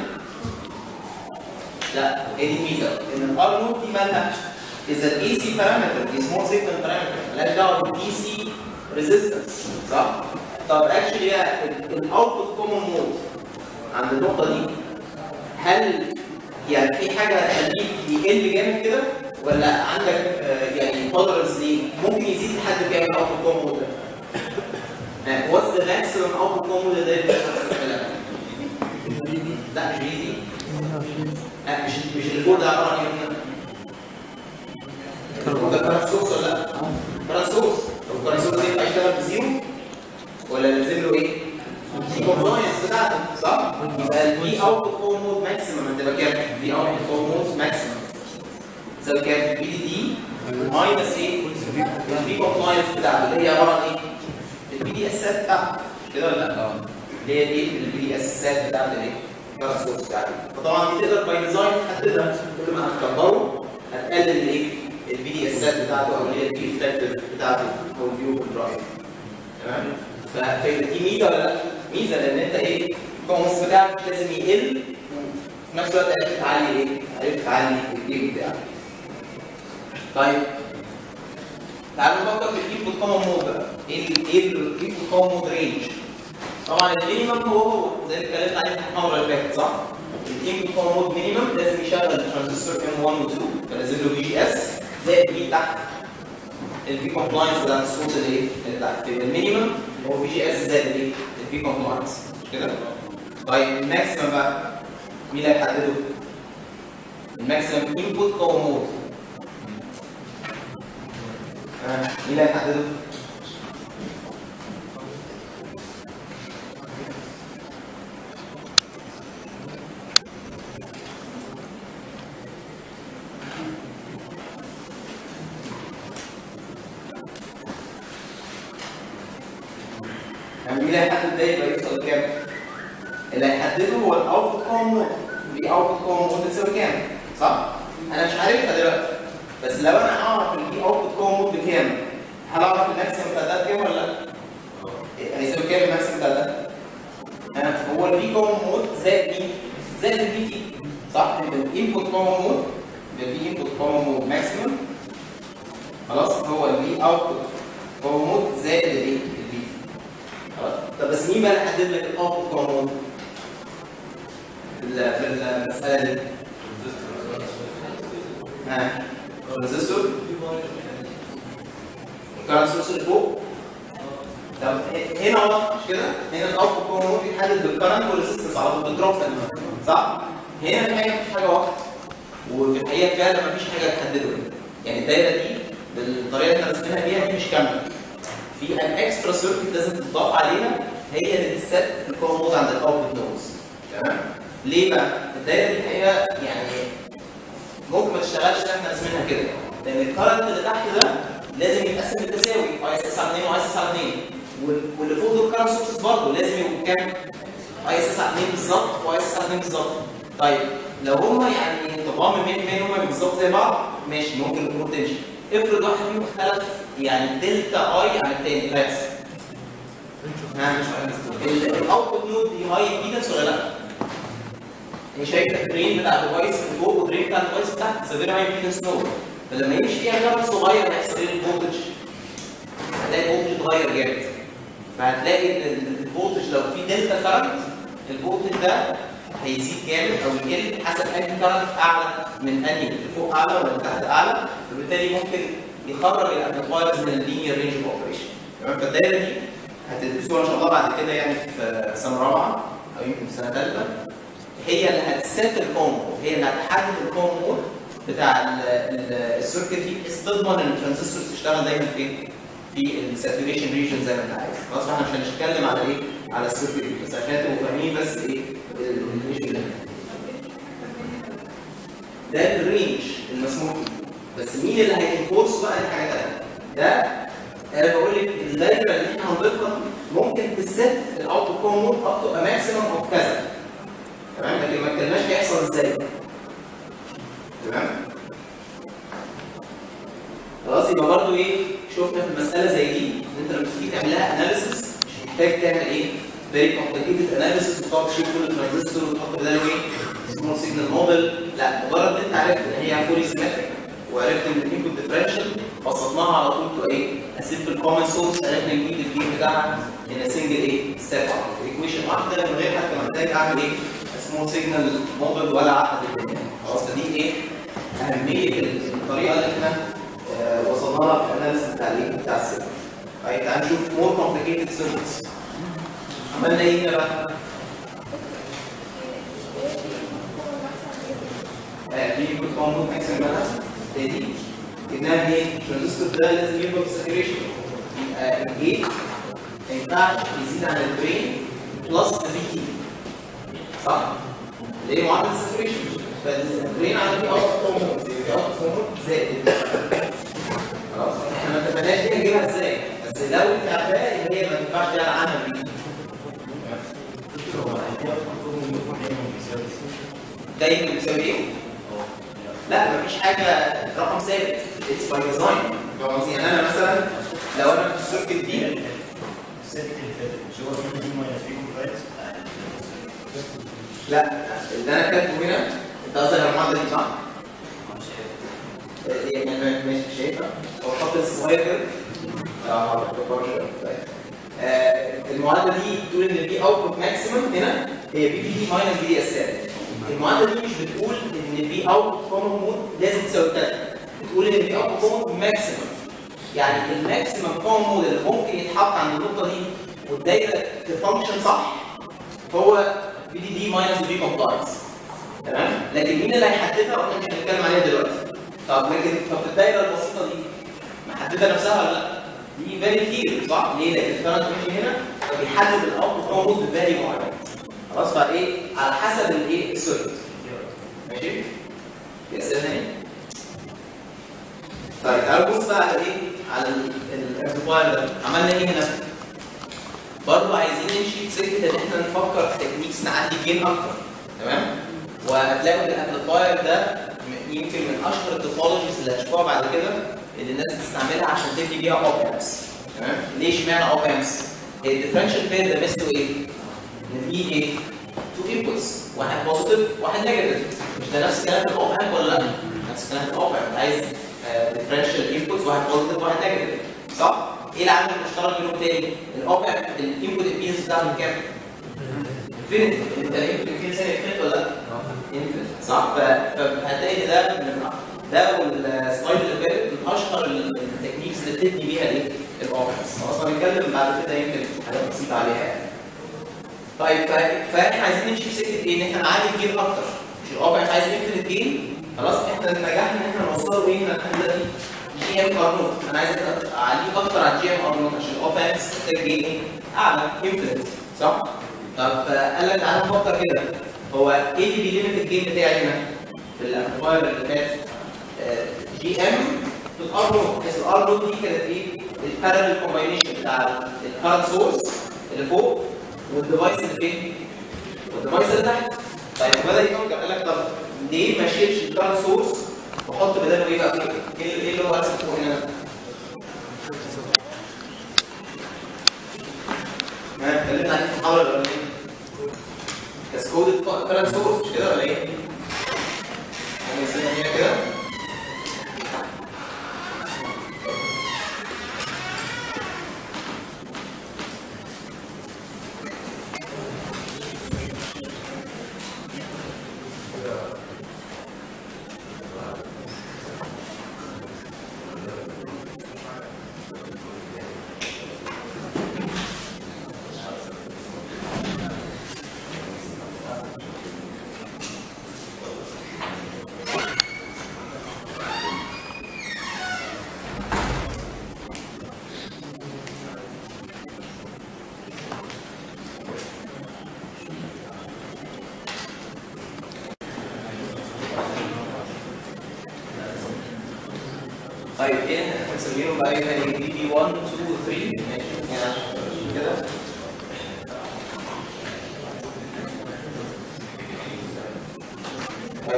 لا هي دي الميزه ان الار نوت دي مالها اذا الاي سي بارامتر دي سمول سيجنال بارامتر مالهاش دعوه بالبي سي ريزيستنس صح طب اكشلي الاوتبوت كومون مود عند النقطه دي هل يعني في حاجه هتخليك يقل جامد كده ولا عندك آه، يعني تولرنس ليه ممكن يزيد لحد كام الاوتبوت كومون ده واتس ذا ماكسيمم اوتبوت كومون ده اللي لا مش ايزي لا مش مش الفور ده عباره عن ايه الفور ده كارنت سورس ولا لا؟ كارنت سورس طب الكارنت سورس ينفع يشتغل بزيرو ولا لازم له ايه؟ الكومبلاينس بتاعته صح؟ يبقى الفي اوتبوت كوم مود ماكسيمم هتبقى كام؟ في اوتبوت كوم مود ماكسيمم تساوي كام؟ في دي دي ماينس ايه؟ الفي كومبلاينس بتاعته اللي هي عباره عن ايه؟ البي دي اسات بتاعته مش كده ولا لا؟ اللي هي ايه؟ البي دي اسات بتاعت الايه؟ الكارنت سورس بتاعته فطبعا دي تقدر باي ديزاين تحددها كل ما هتكبره هتقلل الايه؟ البي دي اسات بتاعته او اللي هي البي افكتيف بتاعته او الفيو كنترول تمام؟ فدي ميزه ولا لا؟ ميزه لان انت ايه؟ الكومنس بتاعك لازم يقل في نفس الوقت عرفت تعلي ايه؟ عرفت تعلي الجيم بتاعك. طيب تعالوا نفكر في الانبوت كومن مود بقى ايه ال ايه الانبوت كومن مود رينج؟ طبعا المينيمم هو هو زي اللي اتكلمنا عليه في المحاضره اللي فاتت صح؟ الانبوت كومن مود مينيمم لازم يشغل الترانزستور ام 1 و 2 فلازم له في جي اس زائد بي تحت الفي كومبلاينس بتاعت الصوت اللي ايه؟ اللي تحت يبقى المينيمم هو في جي اس زائد ايه؟ الفي كومبلاينس مش كده؟ طيب الماكسيمم بقى مين اللي هيحدده؟ الماكسيمم انبوت كومن مود آه، مين اللي هيحدده؟ يعني مين اللي هيحدد ده يبقى يوصل لكام؟ اللي هيحدده هو الاوتبوت كومن مود دي اوتبوت كومن مود بتساوي كام؟ صح؟ انا مش عارفها دلوقتي بس لو انا اعرف ان في اوتبوت كومن مود بكام هل اعرف الماكسيمم بتاع ده بكام ولا لا؟ هيساوي كام الماكسيمم بتاع ده؟ ها، هو الفي كومن مود زائد مين؟ زائد الفي تي صح؟ يبقى الانبوت كومن مود يبقى في انبوت كومن مود ماكسيمم خلاص هو الفي اوتبوت كومن مود زائد الايه؟ الفي خلاص طب بس مين بقى اللي حدد لك الاوتبوت كومن مود؟ في ال- في المساله دي ها ترانزستور الكارنت سورس اللي فوق طب هنا اهو مش كده هنا الاوتبوت كومن مود بيتحدد بالكرنت والريزستنس على طول بالدروب صح هنا الحقيقه مفيش حاجه واضحه وفي الحقيقه فعلا مفيش حاجه تحدده يعني الدايره دي بالطريقه اللي احنا رسمناها بيها دي مش كامله في ان اكسترا سيركت لازم تضاف عليها هي اللي تست الكومن مود عند الاوتبوت نودز تمام ليه بقى؟ الدايره دي الحقيقه يعني ممكن ما تشتغلش زي ما احنا رسمينها كده لان الكرنت اللي تحت ده لازم يتقسم بالتساوي اي اس اس على 2 واي اس اس على 2 وال- واللي فوق دول كرنت سورسز برضه لازم يبقوا كام؟ اي اس اس على 2 بالظبط واي اس اس على 2 بالظبط طيب لو هما يعني طبعا من 100% ان هما بالظبط زي بعض ماشي ممكن الامور تمشي افرض واحد فيهم اختلف يعني دلتا اي عن الثاني ايه اللي هيحصل؟ ها الاوتبوت نود دي هاي امبيدنس ولا لا؟ هي شايفه الدرين بتاع الديفايس من فوق والدرين بتاع الديفايس تحت سيفير هاي امبيدنس نود فلما يمشي فيها كارت صغير هيحصل ايه الفولتج؟ هتلاقي الفولتج اتغير جامد فهتلاقي ان الفولتج لو في دلتا كارنت الفولتج ده هيزيد جامد او يقل حسب انهي كارنت اعلى من انهي اللي فوق اعلى ولا اللي تحت اعلى وبالتالي ممكن يخرج الامبليفايرز من اللينير رينج اوف اوبريشن تمام فالدايره دي هتدرسوها ان شاء الله بعد كده يعني في سنه رابعه او يمكن في سنه ثالثه هي اللي هتسيت الكومبو هي اللي هتحدد الكومبو بتاع ال- ال- السيركت دي بحيث تضمن ان الترانزستور تشتغل دايما فين؟ في الساتوريشن ريجن زي ما انت عايز خلاص احنا مش هنتكلم على ايه؟ على السيركت دي بس عشان تبقوا فاهمين بس ايه الريجن ده ده الرينج المسموح بيه بس مين اللي هينفورس بقى دي حاجه ثانيه ده انا بقول لك الدايره اللي احنا هنضيفها ممكن تست الاوتبوت كومون اب تو ماكسيمم اوف كذا تمام ازاي تمام خلاص يبقى برضه ايه شفنا في المساله زي دي ان انت لما تيجي تعملها اناليسيس مش محتاج تعمل ايه فيري كومبليكيتد اناليسيس وتقعد تشوف كل الترانزستور وتحط بداله ايه سمول سيجنال موديل لا مجرد ان انت عرفت ان هي فولي سيمتريك وعرفت ان الانبوت ديفرنشال بسطناها على طول تو ايه اسيمبل كومن سورس عرفنا نجيب الجيم بتاعها ان سنجل ايه ستيب ايكويشن واحده من غير حتى ما احتاج اعمل ايه سمول سيجنال موديل ولا عقد الدنيا خلاص فدي ايه اهميه الطريقه اللي احنا آه، وصلنا لها في الاناليسيس بتاع الايه بتاع السيركت طيب تعال نشوف مور كومبليكيتد سيركتس عملنا ايه هنا بقى؟ آه، دي كنت ممكن نحسب بقى زي دي جبناها ايه؟ الترانزستور ده لازم يفضل ساتوريشن يبقى الجيت ما ينفعش يزيد عن البرين بلس في تي صح؟ اللي هي معادله الساتوريشن فالبرين على في اوت كومون في اوت كومون زائد خلاص احنا ما اتفقناش دي هنجيبها ازاي بس لو انت عارفاها يبقى هي ما ينفعش تعلى عنها في دايما بيساوي ايه؟ لا مفيش حاجه رقم ثابت اتس باي ديزاين فاهم قصدي؟ يعني انا مثلا لو انا في السيركت دي السيركت اللي فاتت مش هو في دي ماينس في كومبايت لا اللي انا كاتبه هنا انت قصدك على المعادله دي صح؟ يعني انا ماشي مش شايفها هو الخط الصغير كده اه بكبر شويه طيب آه، المعادله دي بتقول ان في اوتبوت ماكسيمم هنا هي بي بي دي ماينس بي دي اس ال المعادله دي مش بتقول ان في اوتبوت كومن مود لازم تساوي كده بتقول ان في اوتبوت كومن مود ماكسيمم يعني الماكسيمم كومن مود اللي ممكن يتحط عند النقطه دي والدايره تفانكشن صح هو بي دي دي ماينس بي كومبلاينس تمام لكن مين اللي هيحددها واحنا مش هنتكلم عليها دلوقتي طب لكن طب في الدايره البسيطه دي محدده نفسها ولا لا؟ دي فيري كتير صح؟ ليه؟ لان الكرنت ماشي هنا فبيحدد الاوتبوت موجود بفاليو معين خلاص فايه؟ على حسب الايه؟ السيركت ماشي؟ يا سلام طيب تعالوا نبص بقى على ايه؟ على الامبليفاير ده عملنا ايه هنا؟ برضه عايزين نمشي في سكه ان احنا نفكر في تكنيكس نعدي الجيم اكتر تمام؟ وهتلاقوا الامبليفاير ده م- يمكن من اشهر التوبولوجيز اللي هتشوفوها بعد كده اللي الناس بتستعملها عشان تبني بيها اوب امس تمام؟ ليه اشمعنى اوب امس؟ الديفرنشال بير ده ميزته ايه؟ ان في ايه؟ تو انبوتس واحد بوزيتيف واحد نيجاتيف مش ده نفس الكلام في الاوب امب ولا لا؟ نفس الكلام في الاوب امب عايز ديفرنشال انبوتس واحد بوزيتيف واحد نيجاتيف صح؟ ايه العامل المشترك بينهم تاني؟ الاوب امب الانبوت امبيدنس بتاعهم كام؟ انفينيتي انت الانبوت ثانيه انفينيتي ولا لا؟ انفينيتي صح؟ ف- فهتلاقي ان ده من ده والسلايد اللي فات من اشهر التكنيكس اللي بتبني بيها الايه؟ الاوبنس خلاص هنتكلم بعد كده يمكن حاجات بسيطه عليها يعني. طيب ف- فاحنا عايزين نمشي في سكه ايه؟ ان احنا نعلي الجيم اكتر مش الاوبنس عايز انفينيت جيم خلاص احنا نجحنا ان احنا نوصله ايه؟ هنا لحد دلوقتي جي ام ار نوت انا عايز اعليه اكتر على جي ام ار نوت عشان الاوبنس محتاج جيم ايه؟ اعلى انفينيت صح؟ طب فقال لك تعالى نفكر كده هو ايه اللي بيليمت الجيم بتاعي هنا؟ في الامبليفاير اللي فات جي ام في الار نوت بس الار نوت دي كانت ايه؟ البارallel كومباينيشن بتاع الكارنت سورس اللي فوق والديفايس اللي فين؟ والديفايس اللي تحت طيب بدا يفكر قال لك طب ليه ما اشيلش الكارنت سورس واحط بداله ايه بقى؟ ايه ايه اللي هو رسم فوق هنا؟ ما اتكلمنا عليه في المحاضره الاولانيه كاسكود كارنت سورس مش كده ولا ايه؟ هم ازاي هنا كده طيب ايه احنا هنسميهم بقى ايه تاني بي بي 1 2 3 ماشي يعني عشان كده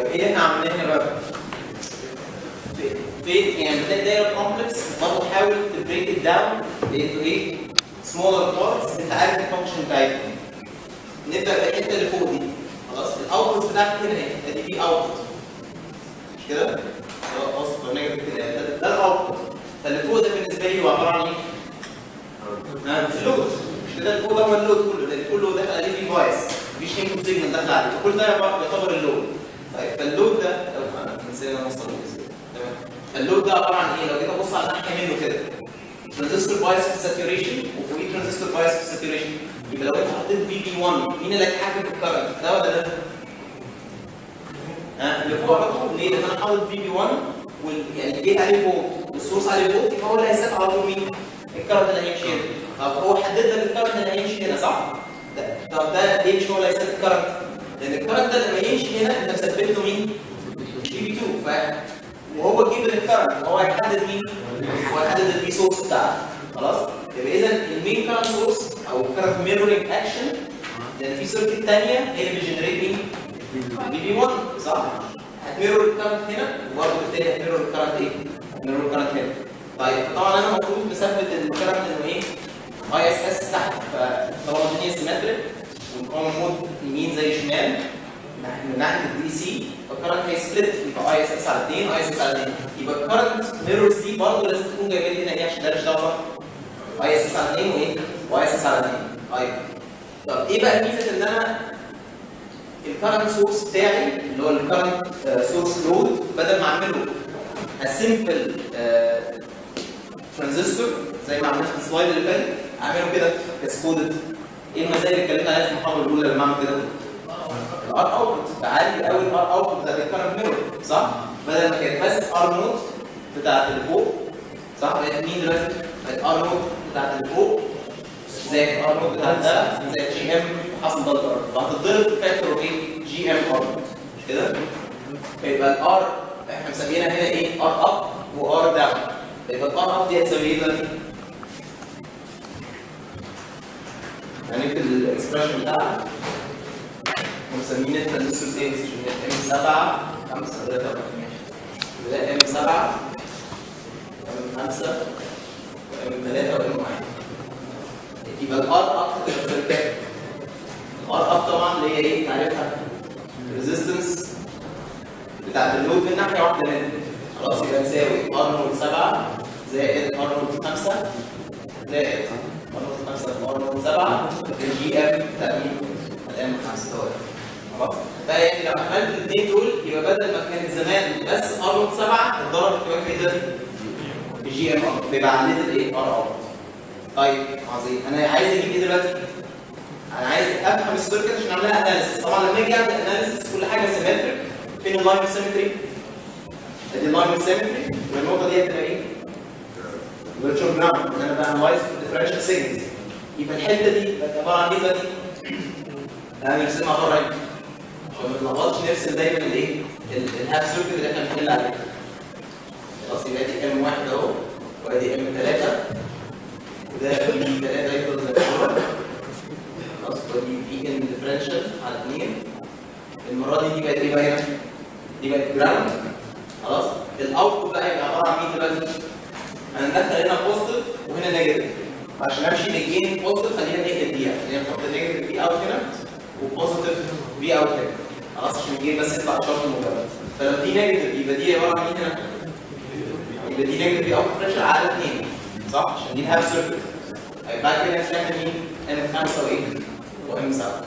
طيب ايه اللي احنا عملناه هنا بقى؟ في- في يعني بتلاقي دايره كومبلكس برضه حاول تبريك ات داون انتو ايه؟ سمولر بارتس انت عارف الفانكشن بتاعتهم نبدا بالحته اللي فوق دي خلاص الاوتبوت بتاعتك هنا ايه؟ ادي في اوتبوت مش كده؟ خلاص نيجاتيف كده ده ده الاوتبوت فاللي فوق ده بالنسبه لي هو عباره عن ايه؟ ها اللود مش كده اللي فوق ده هو اللود كله ده كله داخل عليه فيه فايس مفيش انبوت سيجنال داخل عليه كل ده يعتبر اللود طيب فاللود ده لو انا نسينا نوصل تمام فاللود ده عباره عن ايه؟ لو جيت ابص على الناحيه منه كده ترانزستور بايس في ساتوريشن وفوقيه ترانزستور بايس في ساتوريشن يبقى لو انت حطيت في بي 1 مين اللي هيتحكم في الكرنت ده ولا ده؟ ها اللي فوق على طول ليه؟ لان انا حاطط في بي 1 وال يعني جيت عليه فولت والسورس عليه فولت يبقى هو اللي هيسيت على طول مين؟ الكرنت اللي هيمشي هنا طب هو حدد لك الكرنت اللي هيمشي هنا صح؟ ده طب ده ليه مش هو اللي هيسيت الكرنت؟ لان الكرنت ده لما يمشي هنا انت مثبت له مين؟ في بي 2 ف وهو جيب الكرنت فهو هيحدد مين؟ هو هيحدد البي سورس بتاعته خلاص؟ يبقى اذا المين كرنت سورس او كرنت ميرورنج اكشن لان في سيركت ثانيه هي اللي بتجنريت مين؟ بي بي 1 صح؟ هتميرور الكرنت هنا وبرضه بالتالي هتميرور الكرنت ايه؟ هتميرور الكرنت هنا. طيب طبعا انا المفروض مثبت الكرنت انه ايه؟ اي اس اس تحت فطبعا الدنيا سيمتريك والقوم مود يمين زي شمال من ناحيه الدي سي فالكرنت هيسبلت يبقى اي اس اس على 2 اي اس اس على 2 يبقى الكرنت ميرورز دي برضه لازم تكون جايبه لي هنا ايه عشان ده مش دعوه اي اس اس على 2 وايه؟ واي اس اس على 2 طيب طب ايه بقى الميزه ان انا الكرنت سورس بتاعي اللي هو الكرنت سورس لود بدل ما اعمله اسمبل ترانزستور زي ما عملت في السلايد اللي فات اعمله كده كاسكودد ايه المزايا اللي اتكلمنا عليها في المحاضره الاولى لما اعمل كده؟ الار اوتبوت بعلي قوي الار اوتبوت بتاعت الكرنت ميرور صح؟ بدل ما كانت بس ار نوت بتاعت اللي فوق صح؟ بقت مين دلوقتي؟ بقت ار نوت بتاعت اللي فوق زي الار نوت بتاعت ده زي جي ام حصل ضغط الارض فهتتضرب فاكتور ايه؟ جي ام ار مش كده؟ فيبقى الار احنا مسمينها هنا ايه؟ ار اب وار داون يبقى الار اب دي هتساوي ايه دلوقتي؟ هنكتب الاكسبريشن بتاعها ومسمين الترانزستور ايه؟ ام 7 5 3 ماشي ده ام 7 ام 5 وام 3 وام 1 يبقى الار اب تبقى كام؟ الار اب طبعا اللي هي ايه؟ تعرفها ريزيستنس بتاعت اللود من ناحيه واحده منها خلاص يبقى تساوي ار نوت 7 زائد ار نوت 5 زائد ار نوت 5 ار نوت 7 الجي ام بتاع مين؟ الام 5 دوت خلاص فيعني لو عملت الاثنين دول يبقى بدل ما كان زمان بس ار نوت 7 الضرب كمان في ده الجي ام ار فيبقى عليت الايه؟ ار ار طيب عظيم انا عايز اجيب ايه دلوقتي؟ انا عايز افهم السيركت عشان اعملها اناليسيس طبعا لما اجي اعمل اناليسيس كل حاجه سيمتريك فين اللاين سيمتري؟ ادي اللاين سيمتري والنقطه دي هتبقى ايه؟ فيرتشوال جراوند انا بانلايز الديفرنشال سيجنالز يبقى الحته دي بقت عباره عن ايه دلوقتي؟ انا نرسمها بره هنا عشان ما نلخبطش نرسم دايما الايه؟ الهاف سيركت اللي احنا بنحل عليه خلاص يبقى دي ام واحد اهو وادي ام ثلاثه وده ام ثلاثه يفضل زي ما هو خلاص ودي في ان ديفرنشال على اثنين المره دي دي بقت ايه بقى هنا؟ دي بقت جراوند خلاص الاوتبوت بقى يبقى عباره عن مين دلوقتي؟ هندخل هنا بوزيتيف وهنا نيجاتيف عشان امشي للجين بوزيتيف خلينا نقلب بيها خلينا نحط نيجاتيف في اوت هنا وبوزيتيف في اوت هنا خلاص عشان الجين بس يطلع شرط مجرد فلو دي نيجاتيف يبقى دي عباره عن مين هنا؟ يبقى دي نيجاتيف في اوت بريشر على اثنين صح؟ عشان دي الهاف سيركل بعد كده نستخدم مين؟ ام 5 وايه؟ وام 7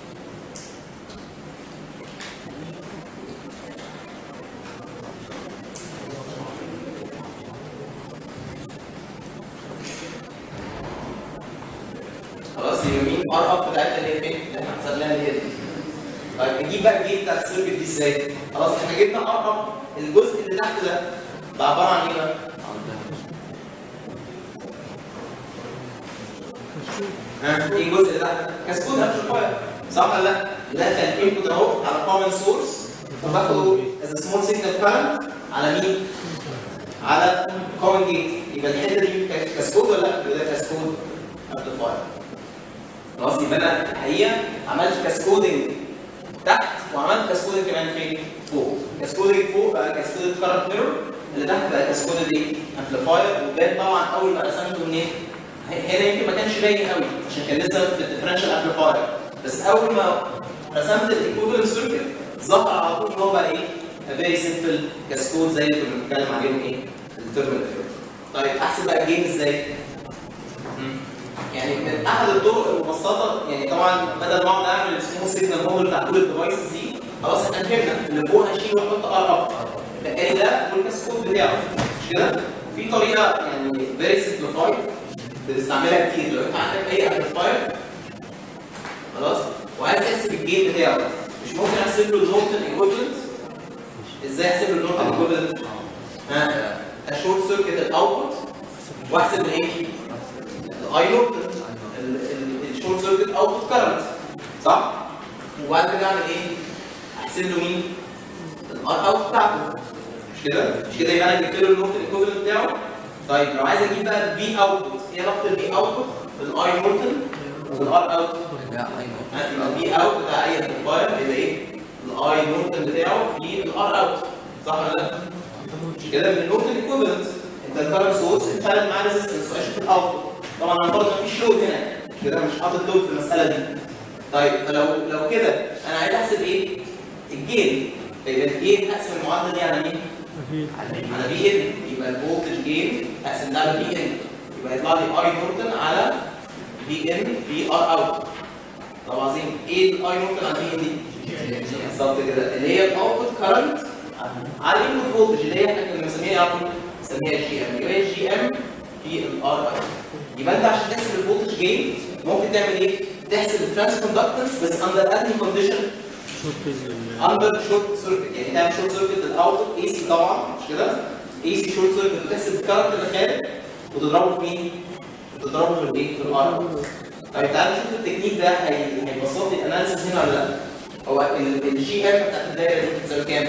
خلاص يبقى مين ار اب بتاعتنا اللي هي فين؟ اللي احنا حسبناها اللي هي دي. طيب نجيب بقى الجيم بتاع السيركت دي ازاي؟ خلاص احنا جبنا ار اب الجزء اللي تحت ده ده عباره عن ايه بقى؟ ها ايه الجزء اللي تحت؟ كاسكود امبليفاير صح ولا لا؟ ده كان انبوت اهو على كومن سورس وباخده از سمول سيجنال كارنت على مين؟ على كومن جيت يبقى الحته دي كانت كاسكود ولا لا؟ يبقى ده كاسكود امبليفاير خلاص يبقى انا الحقيقه عملت كاسكودنج تحت وعملت كاسكودنج كمان فين؟ فوق كاسكودنج فوق بقى كاسكودد كارنت ميرور اللي تحت بقى كاسكودد ايه امبليفاير وبان طبعا اول ما رسمته منين هنا يمكن ما كانش باين قوي عشان كان لسه في الديفرنشال امبليفاير بس اول ما رسمت الايكوفالنت سيركت ظهر على طول ان هو بقى ايه a very simple كاسكود زي اللي كنا بنتكلم عليهم ايه التيرمينال طيب احسب بقى الجين ازاي؟ مم. يعني من احد الطرق المبسطه يعني طبعا بدل ما اقعد اعمل السموث سيجنال موديل بتاع كل الديفايسز دي خلاص احنا فهمنا اللي فوق هشيل واحط ار اب بقى ده والكاسكود بتاعه مش كده؟ في طريقه يعني فيري سمبليفايد بنستعملها كتير لو انت عندك اي امبليفاير خلاص وعايز تحسب الجين بتاعه مش ممكن احسب له النورتن ايكوفلنت ازاي احسب له النورتن ايكوفلنت؟ ها اشورت سيركت الاوتبوت واحسب الايه؟ الاي نورتن الشورت سيركت اوتبوت كارنت صح؟ وبعد كده اعمل ايه؟ احسب له مين؟ الار اوت بتاعته مش كده؟ مش كده يبقى انا جبت له النورتن ايكوفلنت بتاعه طيب لو عايز اجيب بقى الفي اوتبوت ايه علاقه الفي اوتبوت بالاي نورتن والار اوت؟ الفي اوت بتاع اي امبليفاير يبقى ايه؟ الاي نورتن بتاعه في الار اوت صح ولا لا؟ مش كده من النورتن ايكوفلنت انت الكارنت سورس اتخلت معاه ريزيستنس واشوف الاوتبوت طبعا انا برضه مفيش لود هنا مش كده مش حاطط لود في المساله دي طيب فلو لو كده انا عايز احسب ايه؟ الجين يبقى الجين اقسم المعادله دي على مين؟ على في ان يبقى الفولتج جين اقسم ده على في ان يبقى يطلع لي اي نورتن على في ان في ار اوت طب عظيم ايه الاي نورتن على في ان دي؟ بالظبط كده اللي هي الاوتبوت كارنت على الانبوت فولتج اللي هي احنا كنا بنسميها يا عم نسميها جي ام يبقى الجي ام في الار اوت يبقى انت عشان تحسب الفولتج جين ممكن تعمل ايه؟ تحسب الترانس كوندكتنس بس اندر انهي كونديشن؟ اندر شورت سيركت يعني تعمل شورت سيركت الاوتبوت اي سي طبعا مش كده؟ اي سي شورت سيركت تحسب الكارنت اللي خارج وتضربه في مين؟ وتضربه في الايه؟ في الار اوت طيب تعالى نشوف التكنيك ده هي- هيبسط لي الاناليسيس هنا ولا لا؟ هو الجي ام بتاعت الدايره دي بتساوي كام؟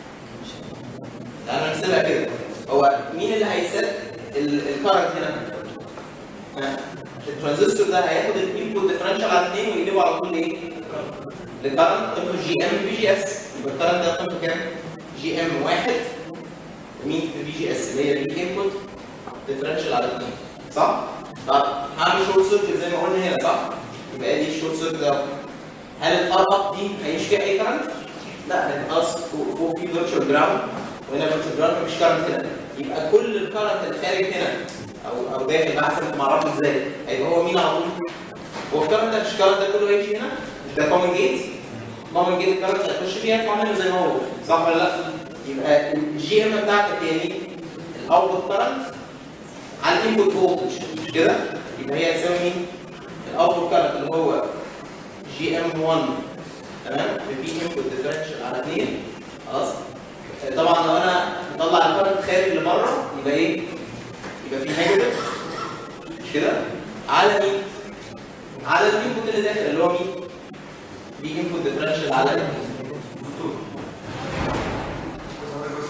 تعالى نحسبها كده هو مين اللي هيسد الكارنت هنا؟ ها؟ الترانزستور ده هياخد الانبوت ديفرنشال على 2 ويقلبه على طول ايه؟ لكارنت قيمته جي ام في جي اس يبقى الكارنت ده قيمته كام؟ جي ام واحد مين في في جي اس اللي هي في انبوت ديفرنشال على 2 صح؟ طب هعمل شورت سيركت زي ما قلنا هنا صح؟ يبقى دي الشورت سيركت ده هل الار اب دي هيمشي فيها اي كارنت؟ لا لان خلاص فوق فوق في فيرتشوال جراوند وهنا فيرتشوال جراوند مفيش كارنت هنا يبقى كل الكارنت اللي خارج هنا او او داخل بقى حسب ما اعرفه ازاي هيبقى هو مين على طول؟ هو الكارنت ده مش الكارنت ده كله هيمشي هنا؟ مش ده كومن جيت؟ كومن جيت الكارنت اللي هيخش فيها يطلع منه زي ما هو صح ولا لا؟ يبقى الجي ام بتاعتك هي مين؟ الاوتبوت كارنت على الانبوت فولتج مش كده؟ يبقى هي هتساوي مين؟ الاوتبوت كارنت اللي هو جي ام 1 تمام في انبوت ديفرنشال على 2 خلاص طبعا لو انا مطلع الكارنت خارج لبره يبقى ايه؟ يبقى في نيجاتيف مش كده؟ على مين؟ على الانبوت اللي داخل اللي هو مين؟ في انبوت ديفرنشال على دكتور بس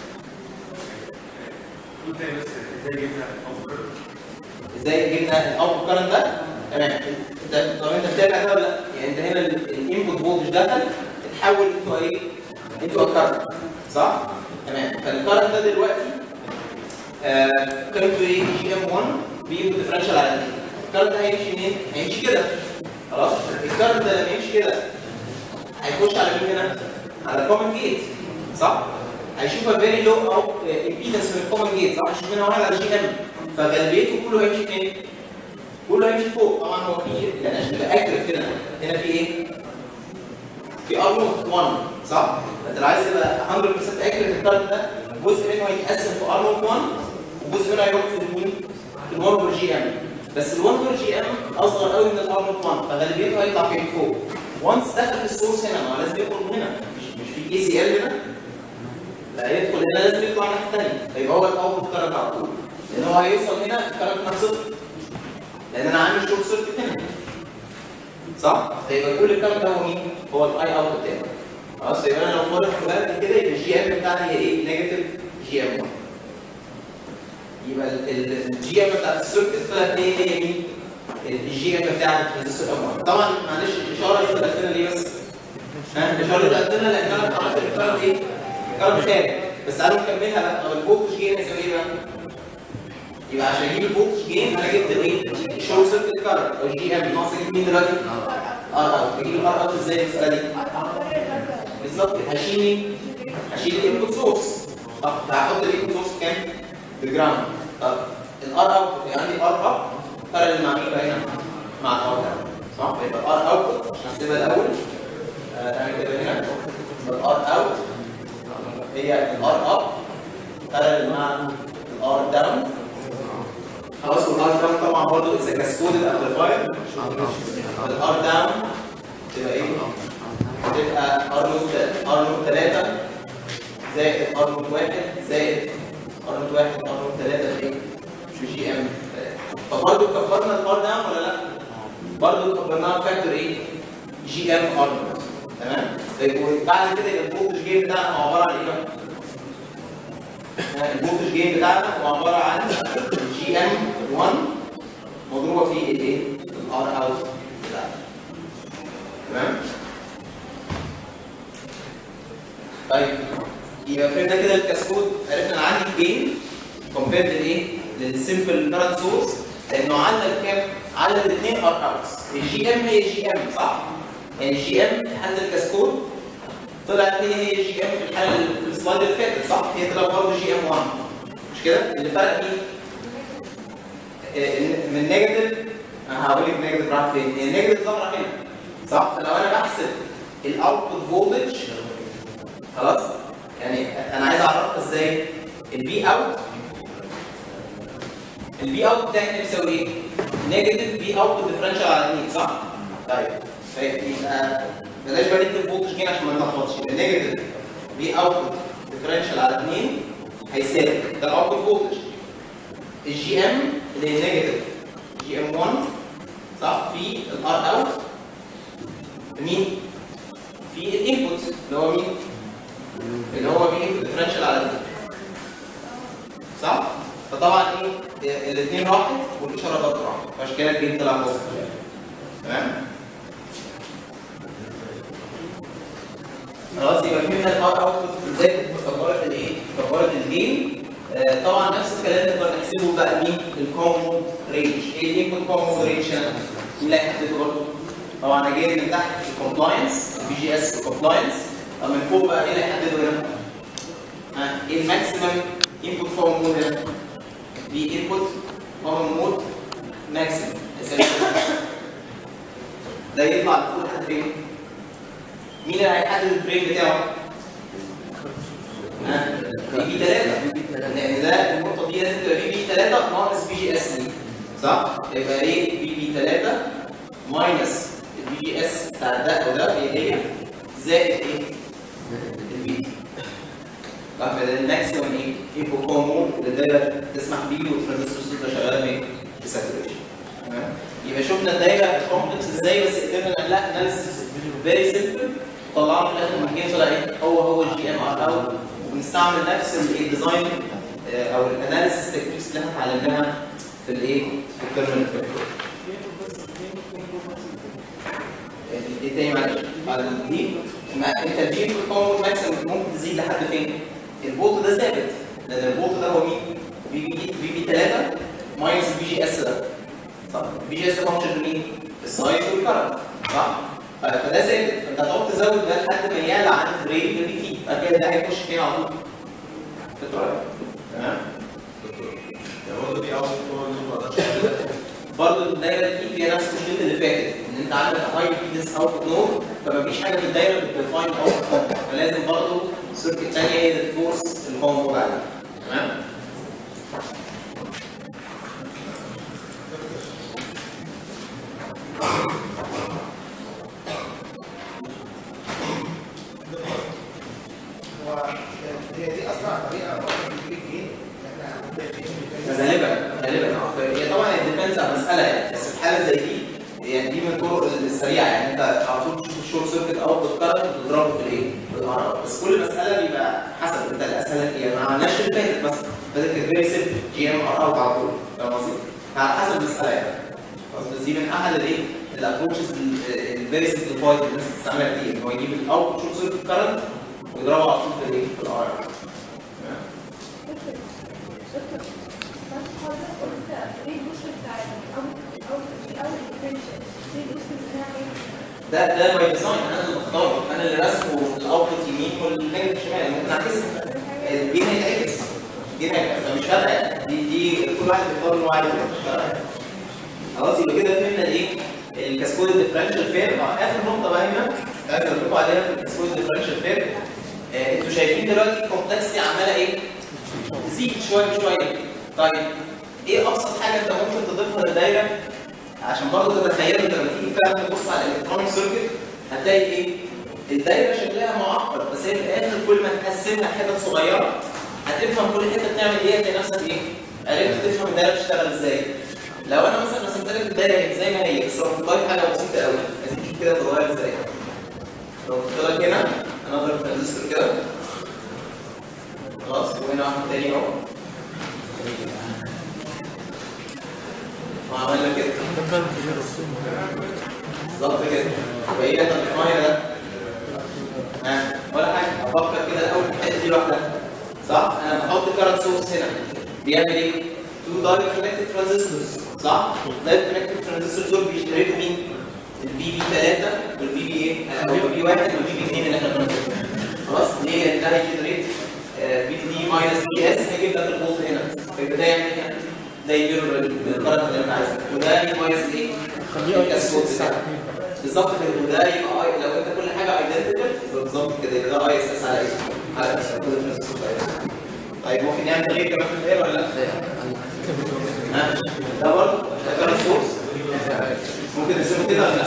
قول تاني بس ازاي جبنا الافكار ازاي جبنا الاوتبوت كارنت ده؟ تمام انت طب انت بتابع ده ولا لا؟ يعني انت هنا الانبوت فولتج دخل اتحول انتوا ايه؟ انتوا كارنت صح؟ تمام فالكارنت ده دلوقتي آه، قيمته ايه؟ جي ام 1 بي ديفرنشال على 2 الكارنت ده هيمشي منين؟ هيمشي كده خلاص؟ الكارنت ده لما يمشي كده هيخش على مين هنا؟ على كومن جيت صح؟ هيشوفها فيري لو او امبيدنس من الكومن جيت صح؟ هيشوف منها واحد على جي ام فغالبيته كله هيمشي فين؟ كله هيمشي فوق طبعا هو في يعني عشان تبقى اكتف هنا هنا في ايه؟ في ار نوت 1 صح؟ فانت لو عايز تبقى 100% اكتف الكارت ده جزء منه هيتقسم في ار نوت 1 وجزء منه هيروح في المين؟ في ال 1 جي ام بس ال 1 جي ام اصغر قوي من الار نوت 1 فغالبيته هيطلع فين فوق وانس دخل في السورس هنا ما هو لازم يخرج من هنا مش مش في اي سي ال هنا لا يدخل هنا لازم يطلع الناحيه الثانيه فيبقى هو الاوتبوت كارنت على طول لان هو هيوصل هنا الكارنت هنا صفر لان انا عامل شورت سيركت هنا صح؟ فيبقى كل الكارنت ده هو مين؟ هو الاي اوت بتاعي خلاص يبقى انا لو فاضل بالك كده يبقى الجي ام بتاعتي هي ايه؟ نيجاتيف جي ام 1 يبقى الجي ام بتاعت السيركت طلعت ايه هي مين؟ الجي ام بتاعت الترانزستور ام 1 طبعا معلش الاشاره دي طلعت لنا ليه بس؟ ها الاشاره اللي قدنا لانها بتعرف الكارب ايه؟ الكارب خارج بس تعالوا نكملها بقى طب الفولتج جين يساوي ايه بقى؟ يبقى عشان اجيب الفولتج جين انا جبت الايه؟ الشورت سيركت كارب او جي ام ناقص اجيب مين دلوقتي؟ ار اوت بجيب الار اوت ازاي المساله دي؟ بالظبط هشيل مين؟ هشيل الانبوت سورس طب هحط الانبوت سورس كام؟ بجراوند طب الار اوت يعني عندي ار اب بارل مع مين بقى هنا؟ مع الار داون صح؟ يبقى الار اوت عشان احسبها الاول آه، تعمل كده هنا الار اوت هي الار اب بارل مع الار داون خلاص والار داون طبعا برضه اتس كاسكودد امبليفاير الار داون تبقى ايه؟ تبقى ار نوت ار نوت 3 زائد ار نوت 1 زائد ار نوت 1 ار نوت 3 في ايه؟ في جي ام فبرضه كبرنا الار داون ولا لا؟ برضه كبرناها فاكتور ايه؟ جي ام ار نوت تمام؟ طيب وبعد كده يبقى الفولتج جيم بتاعنا هو عباره عن ايه بقى؟ ها، الفولتج جيم بتاعنا هو عباره عن جي ام 1 مضروبه في الايه؟ الار اوت بتاعنا تمام؟ طيب يبقى فهمنا كده الكاسكود عرفنا ان عندي جين كومبيرد لايه؟ للسمبل كارنت سورس لانه علل كام؟ علل الاثنين ار اوتس الجي ام هي جي ام صح؟ يعني الجي ام في حل الكاسكود طلعت هي هي جي ام في الحاله في السلايد اللي فاتت صح؟ هي طلعت برضه جي ام 1 مش كده؟ اللي فرق مين؟ آه، من نيجاتيف انا هقول لك نيجاتيف راح فين؟ النيجاتيف ظهر هنا صح؟ فلو انا بحسب الاوتبوت فولتج خلاص؟ يعني انا عايز اعرفها ازاي؟ البي اوت البي اوت بتاعي بيساوي ايه؟ نيجاتيف بي اوت ديفرنشال على 2 صح؟ طيب فيبقى بلاش بقى نكتب فولتج جين عشان ما نلخبطش يبقى نيجاتيف بي اوت ديفرنشال على 2 هيساوي ده الاوتبوت فولتج الجي ام اللي هي نيجاتيف جي ام 1 صح في الار اوت مين؟ في الانبوت اللي هو مين؟ اللي هو مين؟ ديفرنشال على 2 صح؟ فطبعا ايه الاثنين راحت والاشاره برضه راحت فعشان كده الجيم طلع بوزيتيف تمام؟ خلاص يبقى فهمنا الار اوتبوت ازاي كبرت الايه؟ كبرت الجيم آه طبعا نفس الكلام نقدر نحسبه بقى مين؟ الكومون رينج ايه الانبوت كومون رينج هنا؟ مين اللي هيحدده برضه؟ طبعا انا جاي من تحت الكومبلاينس بي جي اس كومبلاينس طب من فوق بقى ايه اللي هيحدده هنا؟ ها ايه الماكسيمم انبوت كومون مود هنا؟ دي انبوت كومون مود ماكسيمم ده يطلع لفوق لحد فين؟ مين اللي هيحدد البريك بتاعه؟ ها؟ في بي 3 لان ده النقطه دي لازم تبقى في بي 3 ناقص بي جي اس دي صح؟ يبقى ايه في بي 3 ماينس البي جي اس بتاع ده وده هي هي زائد ايه؟ البي دي صح فده الماكسيمم ايه؟ ايكو كومون اللي الدايره تسمح بيه والترانزستور ده شغال بايه؟ بساتوريشن تمام؟ يبقى شفنا الدايره كومبلكس ازاي بس قدرنا نعملها اناليسيس فيري سمبل طلعنا في الاخر المكان طلع ايه؟ هو هو الجي ام ار اوت وبنستعمل نفس الديزاين او الاناليسيس تكنيكس اللي احنا اتعلمناها في الايه؟ في الترمينال فاكتور. ايه تاني معلش؟ بعد الدي ما انت الدي في الكومون ماكسيمم ممكن تزيد لحد فين؟ الفولت ده ثابت لان الفولت ده هو مين؟ في بي في بي 3 ماينس البي جي اس ده صح؟ البي جي اس فانكشن مين؟ السايز والكرنت صح؟ فده ثابت فانت هتقعد تزود ده لحد ما يعلى عن الريت اللي فيه بعد كده ده هيخش فين على طول في الدرايف تمام يعني برضه في اوت كومن ما اقدرش برضه الدايره دي فيها نفس المشكله اللي فاتت ان انت عندك هاي بيدس اوت نور فمفيش حاجه في الدايره بتديفاين اوت فلازم برضه السيركت الثانيه هي اللي تفورس الكومبو بعد تمام هو هي دي اسرع طريقه برضه تجيب الجين احنا غالبا غالبا اه هي طبعا ديبيندز على المساله يعني بس في حاله زي دي يعني دي من الطرق السريعه يعني انت على طول تشوف الشورت سيركت اوت بتكرر وتضربه في الايه؟ في الار بس كل مساله بيبقى حسب انت الاسهل لك ايه ما عملناش اللي فاتت مثلا فاتت كانت فيري سيمبل جي ام ار اوت على طول فاهم قصدي؟ على حسب المساله يعني خلاص بس دي من احد الايه؟ الابروتشز الفيري سمبليفايد الناس بتستعملها كتير ان هو يجيب الاوت شورت سيركت كارنت ويضربه على طول في الايه؟ في الار ده ده باي ديزاين انا اللي بختاره انا اللي رسمه الاوتبوت يمين والنيجاتيف شمال ممكن اعكسها دي هيتعكس دي هيتعكس مش فارقه يعني. دي دي كل واحد بيختار اللي هو عايزه مش فارقه خلاص يبقى كده فهمنا ايه الكاسكود ديفرنشال فير اخر نقطه بقى هنا عايز اقول لكم عليها في الكاسكود ديفرنشال فير انتوا شايفين دلوقتي الكومبلكسيتي عماله ايه تزيد شويه بشويه طيب ايه ابسط حاجه انت ممكن تضيفها للدايره عشان برضه تتخيل انت لما تيجي فعلا تبص على الالكترونيك سيركت هتلاقي ايه؟ الدايره شكلها معقد بس هي في الاخر كل ما تقسمها حتت صغيره هتفهم كل حته بتعمل ايه هتلاقي نفسك ايه؟ عرفت تفهم الدايره بتشتغل ازاي. لو انا مثلا رسمت لك الدايره زي ما هي بس رحت ضايف حاجه بسيطه قوي عايزين نشوف كده تتغير ازاي. لو قلت لك هنا انا اضرب ترانزستور كده خلاص وهنا واحد تاني اهو وعملنا كده بالظبط كده يبقى ايه احنا بنسمعها ده؟ ها ولا حاجه افكر كده الاول في الحته دي لوحدها صح؟ انا بحط كارنت سورس هنا بيعمل ايه؟ تو دايركت كونكتد ترانزستورز صح؟ دايركت كونكتد ترانزستورز دول بيجنريتوا مين؟ البي بي 3 والبي بي ايه؟ او البي بي 1 والبي بي 2 اللي احنا كنا بنقولهم خلاص؟ ليه؟ لان ده هيجنريت بي دي ماينس بي اس هيجيب لك الفولت هنا فيبقى ده يعمل ايه؟ ده يديله الكارنت اللي انت عايزه وده يميز ايه؟ الكاسكود بتاعك بالظبط كده وده يبقى اي لو انت كل حاجه ايدنتيكال يبقى بالظبط كده يبقى ده اي اس اس على ايه؟ على كل الترانزستور طيب ممكن نعمل تغيير كمان في الدايره ولا لا؟ ها؟ ده برضه ده كارنت سورس ممكن نسيبه كده ولا لا؟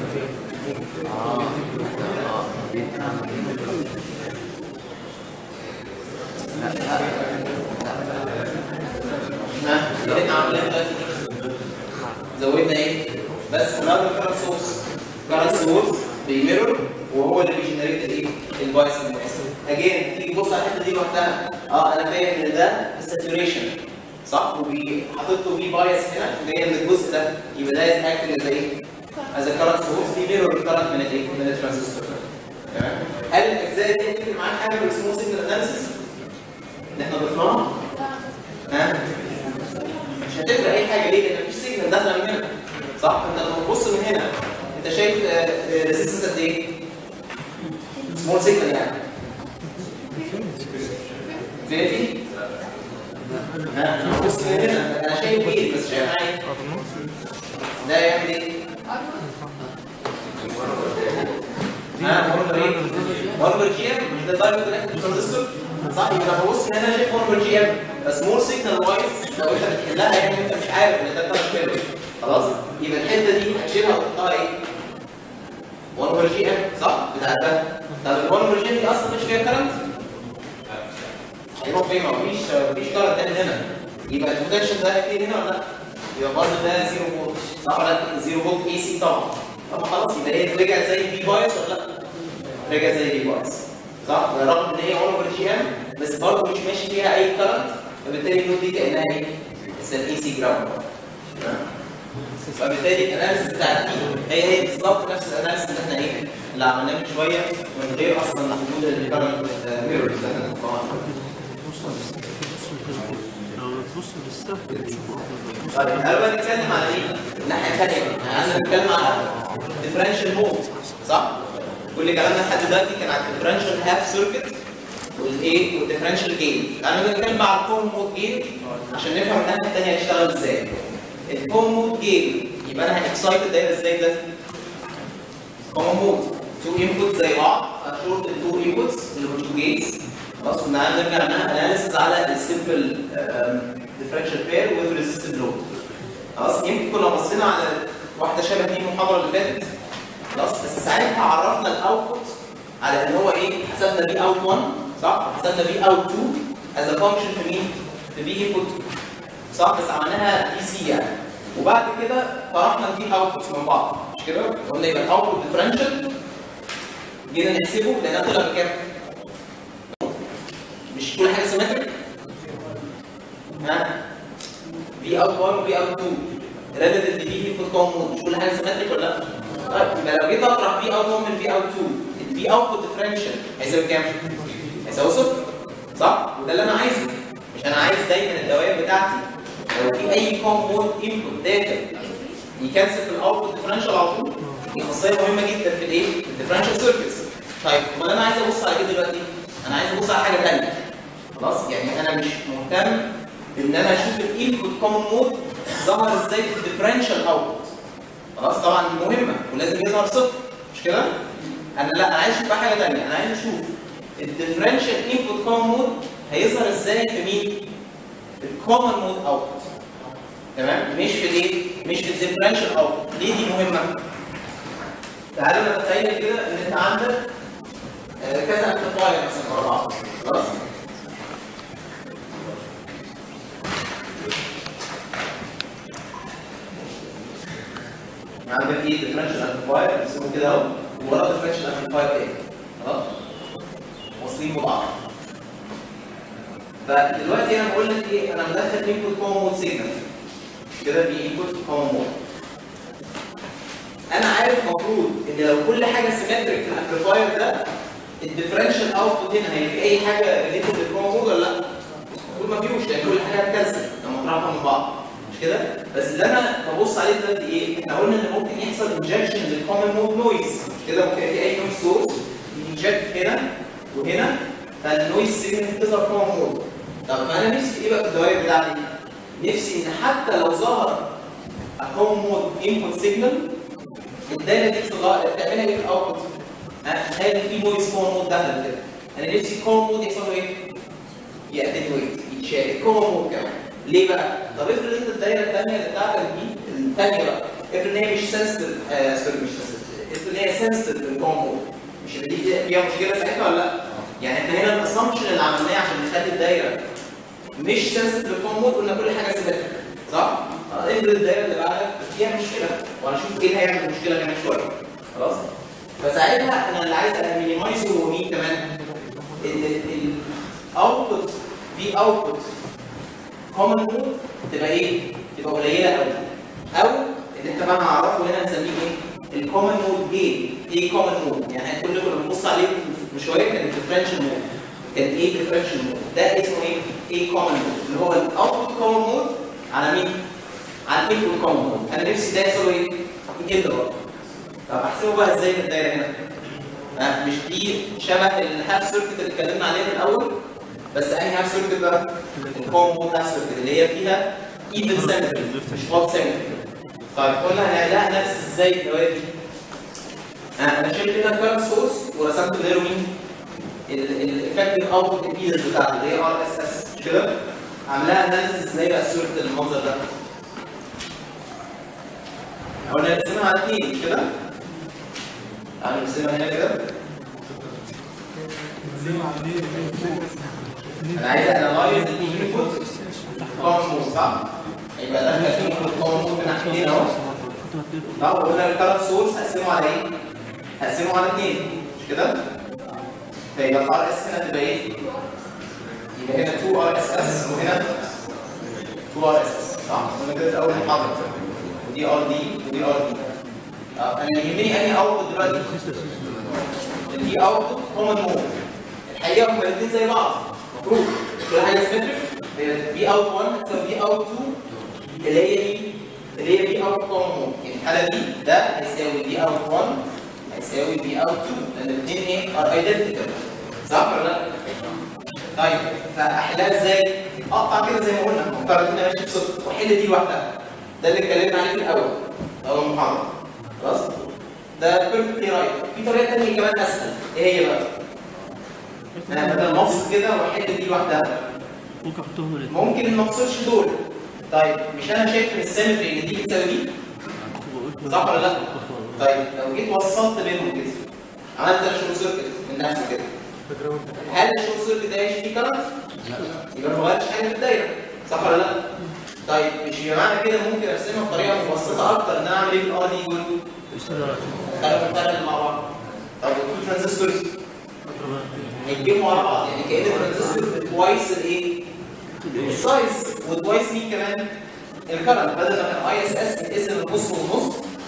ها؟ اللي احنا عاملينه دلوقتي زودنا ايه؟ بس another current source current source بيميرور وهو اللي بيجنريت الايه؟ البايس اجين تيجي تبص على الحته دي لوحدها اه انا فاهم ان ده الساتوريشن صح وحاطط له في بايس هنا جايه من الجزء ده يبقى ده يتاكد از ايه؟ از كارنت سورس بيميرور الكارنت من الايه؟ من الترانزستور تمام؟ هل الاجزاء دي هتفرق معاك حاجه في السمول سيجنال اناليسيس؟ ان احنا ضفناها؟ ها؟ مش هتفرق اي حاجه ليه؟ لان مفيش سيجنال داخله من هنا صح؟ انت لما تبص من هنا انت شايف ريزيستنس قد ايه؟ سمول سيجنال يعني فهمتي؟ ها انا ببص من هنا انا شايف ايه بس شايف معايا ده يعمل ايه؟ ها مونوفر ايه؟ مونوفر جي ام مش ده دايركت كونكتد ترانزستور صح يبقى لما ببص من هنا انا شايف مونوفر جي ام بس مور سيجنال وايز لو انت بتحلها يعني انت مش عارف ان ده كارت كيرف خلاص يبقى الحته دي هتشيلها وتحطها ايه؟ 1 اوفر جي ام صح؟ بتاع ده طب ال 1 اوفر جي ام دي اصلا مش فيها كرنت؟ هيروح فين؟ مفيش مفيش كرنت تاني هنا يبقى البوتنشال ده هيبتدي هنا ولا لا؟ يبقى برضه ده 0 فولت صح ولا لا؟ 0 فولت اي سي طبعا طب خلاص يبقى هي رجعت زي في بايس ولا لا؟ رجعت زي في بايس صح؟ رغم ان هي 1 اوفر جي ام بس برضه مش ماشي فيها اي كرنت فبالتالي النود دي كانها ايه؟ اتس ان اي سي جراوند فبالتالي الاناليسيس بتاعت دي هي هي بالظبط نفس الاناليسيس اللي احنا ايه اللي عملناه من شويه من غير اصلا وجود الكرنت ميرور اللي احنا طبعا طيب انا بقى نتكلم على ايه؟ الناحيه الثانيه احنا بنتكلم على ديفرنشال مود صح؟ كل كلامنا لحد دلوقتي كان على الديفرنشال هاف سيركت والايه والديفرنشال جين انا بنتكلم بقى على الكوم مود جين عشان نفهم الناحيه الثانيه هتشتغل ازاي الكوم مود جين يبقى انا هاكسايت الدايره ازاي ده كوم مود تو انبوتس زي بعض شورت التو انبوتس اللي هم تو جيتس خلاص كنا هنرجع نعمل اناليسيز على السمبل ديفرنشال بير وذ ريزيستيف لود خلاص يمكن كنا بصينا على واحده شبه دي المحاضره اللي فاتت خلاص بس ساعتها عرفنا الاوتبوت على ان هو ايه حسبنا بي اوت 1 صح حسبنا بي اوت 2 از فانكشن في مين؟ في بي انبوت صح بس عملناها دي سي يعني وبعد كده طرحنا الفي اوتبوتس من بعض مش كده؟ قلنا يبقى الاوتبوت ديفرنشال جينا نحسبه لانها طلع بكام؟ مش كل حاجه سيمتريك ها في اوت 1 وفي اوت 2 ريلاتيف دي في كوم مود مش كل حاجه سيمتريك ولا لا؟ طيب يبقى لو جيت اطرح في اوت 1 من في اوت 2 الفي اوتبوت ديفرنشال هيساوي كام؟ هيساوي صفر صح؟ وده اللي انا عايزه مش انا عايز دايما الدوائر بتاعتي لو في اي كومبوند انبوت داخل يكنسل في الاوتبوت ديفرنشال على طول دي خاصيه مهمه جدا في الايه؟ الديفرنشال سيركتس طيب امال انا عايز ابص على ايه دلوقتي؟ انا عايز ابص على حاجه ثانيه خلاص يعني انا مش مهتم بان انا اشوف الانبوت كومن مود ظهر ازاي في الديفرنشال اوتبوت خلاص طبعا دي مهمه ولازم يظهر صفر مش كده؟ انا لا انا عايز اشوف بقى حاجه ثانيه انا عايز اشوف الديفرنشال انبوت كومن مود هيظهر ازاي في مين؟ في الكومن مود اوتبوت تمام؟ مش في الايه؟ مش في الديفرنشال اوتبوت ليه دي مهمه؟ تعالوا نتخيل كده ان انت عندك آه، كذا امبليفاير مثلا ورا بعض خلاص؟ عندك ايه ديفرنشال امبليفاير اسمه كده اهو ورا ديفرنشال امبليفاير تاني خلاص واصلين ببعض فدلوقتي انا بقول لك ايه انا مدخل انبوت كومن مود سيجنال كده دي انبوت كومن مود انا عارف المفروض ان لو كل حاجه سيمتريك في الامبليفاير ده الديفرنشال اوتبوت هنا هيبقى اي حاجه ريليتد للكومن مود ولا لا؟ المفروض ما فيهوش لان كل حاجه هتكنسل لما اطرحها من بعض مش كده؟ بس اللي انا ببص عليه دلوقتي ايه؟ احنا قلنا ان ممكن يحصل انجكشن للكومن مود نويز مش كده ممكن في اي نويز سورس ينجكت هنا وهنا فالنويز سيجنال تظهر كومن مود طب فانا نفسي في ايه بقى في الدوائر بتاعتي؟ نفسي ان حتى لو ظهر كومن مود انبوت سيجنال الدايره دي تظهر تعملها ايه في الاوتبوت؟ تخيل ان في نويز كومن مود دخل كده انا نفسي كومن مود يحصل له ايه؟ يأتنويت يتشال كومن مود كمان ليه بقى؟ طب افرض انت الدايره الثانيه اللي بتاعتك دي الثانيه بقى افرض ان هي مش سنسيتيف آه سوري مش سنسيتيف افرض ان هي سنسيتيف للكومن مود مش اللي دي فيها مشكله ساعتها ولا لا؟ يعني احنا هنا الاسامبشن اللي عملناه عشان نخلي الدايره مش سنسيتيف للكومن مود قلنا كل حاجه سيمتريك صح؟ آه، افرض الدايره اللي بعدك فيها مشكله وانا اشوف ايه اللي هيعمل مشكله كمان شويه خلاص؟ فساعتها انا اللي عايز امينيمايز هو مين كمان؟ الاوتبوت في اوتبوت كومن مود تبقى ايه؟ تبقى قليله قوي او اللي انت بقى هعرفه هنا هنسميه ايه؟ الكومن مود جين ايه كومن مود؟ يعني احنا كل كنا بنبص عليه من شويه كان الديفرنشال مود كان ايه ديفرنشال مود؟ ده اسمه ايه؟ ايه كومن مود اللي هو الاوتبوت كومن مود على مين؟ على الانبوت كومن مود انا نفسي ده يحصل ايه؟ يقل برضه طب احسبه بقى ازاي في الدايره هنا؟ آه، مش دي شبه الهاف سيركت اللي اتكلمنا عليها في الاول بس انهي هاف سيركت بقى؟ الكومن مود هاف سيركت اللي هي فيها ايفن سيمتري مش فولت سيمتري طيب قلنا هنعملها نفس ازاي الدوائر دي؟ آه، انا شلت هنا كارنت سورس ورسمت غيره مين؟ الافكتيف اوتبوت امبيدنس بتاعته اللي هي ار اس اس مش كده؟ عاملاها اناليسيس ازاي بقى السيركت المنظر ده؟ قلنا نقسمها على اثنين مش كده؟ تعالوا نقسمها هنا كده انا عايز انالايز الانبوت كومن مود صح؟ يبقى ده في انبوت كومن مود من ناحيتين اهو لو قلنا الكارنت سورس هقسمه على ايه؟ هقسمه على اثنين مش كده؟ فيبقى الار اس هنا تبقى ايه؟ يبقى هنا 2 ار اس اس وهنا 2 ار اس اس صح؟ قلنا كده في اول محاضره ودي ار دي ودي ار دي اه انا يهمني انهي اوتبوت دلوقتي؟ الدي اوتبوت كومن مود الحقيقه هما الاثنين زي بعض المفروض كل حاجه سيمتريك في اوت 1 تساوي في اوت 2 اللي هي ايه؟ اللي هي في اوت كومن مود في الحاله دي ده هيساوي في اوت 1 هيساوي في اوت 2 لان الاثنين ايه؟ ار ايدنتيكال صح ولا لا؟ طيب فاحلها ازاي؟ اقطع كده زي ما قلنا مفترض ان ماشي بصفر واحل دي لوحدها ده اللي اتكلمنا عليه في الاول اول محاضره خلاص ده بيرفكتلي رايت في طريقه ثانيه كمان اسهل ايه هي بقى؟ انا بدل ما افصل كده واحل دي لوحدها ممكن احطهم الاثنين ممكن ما افصلش دول طيب مش انا شايف من السيمتري ان دي بتساوي دي صح ولا لا؟ طيب لو جيت وصلت بينهم كده عملت انا شورت سيركت من نفسي كده هل الشورت سيركت ده هيمشي فيه كرنت؟ يبقى ما غيرتش حاجه في الدايره صح ولا لا؟ طيب مش يبقى معنى كده ممكن ارسمها بطريقه مبسطه اكتر ان انا اعمل ايه في الار دي دول؟ خليهم متقارب مع بعض طب والتو ترانزستورز هيتجمعوا على بعض يعني كأن الترانزستور توايس الايه؟ السايز وتوايس مين كمان؟ الكرنت بدل ما كان اي اس اس بيتقسم النص والنص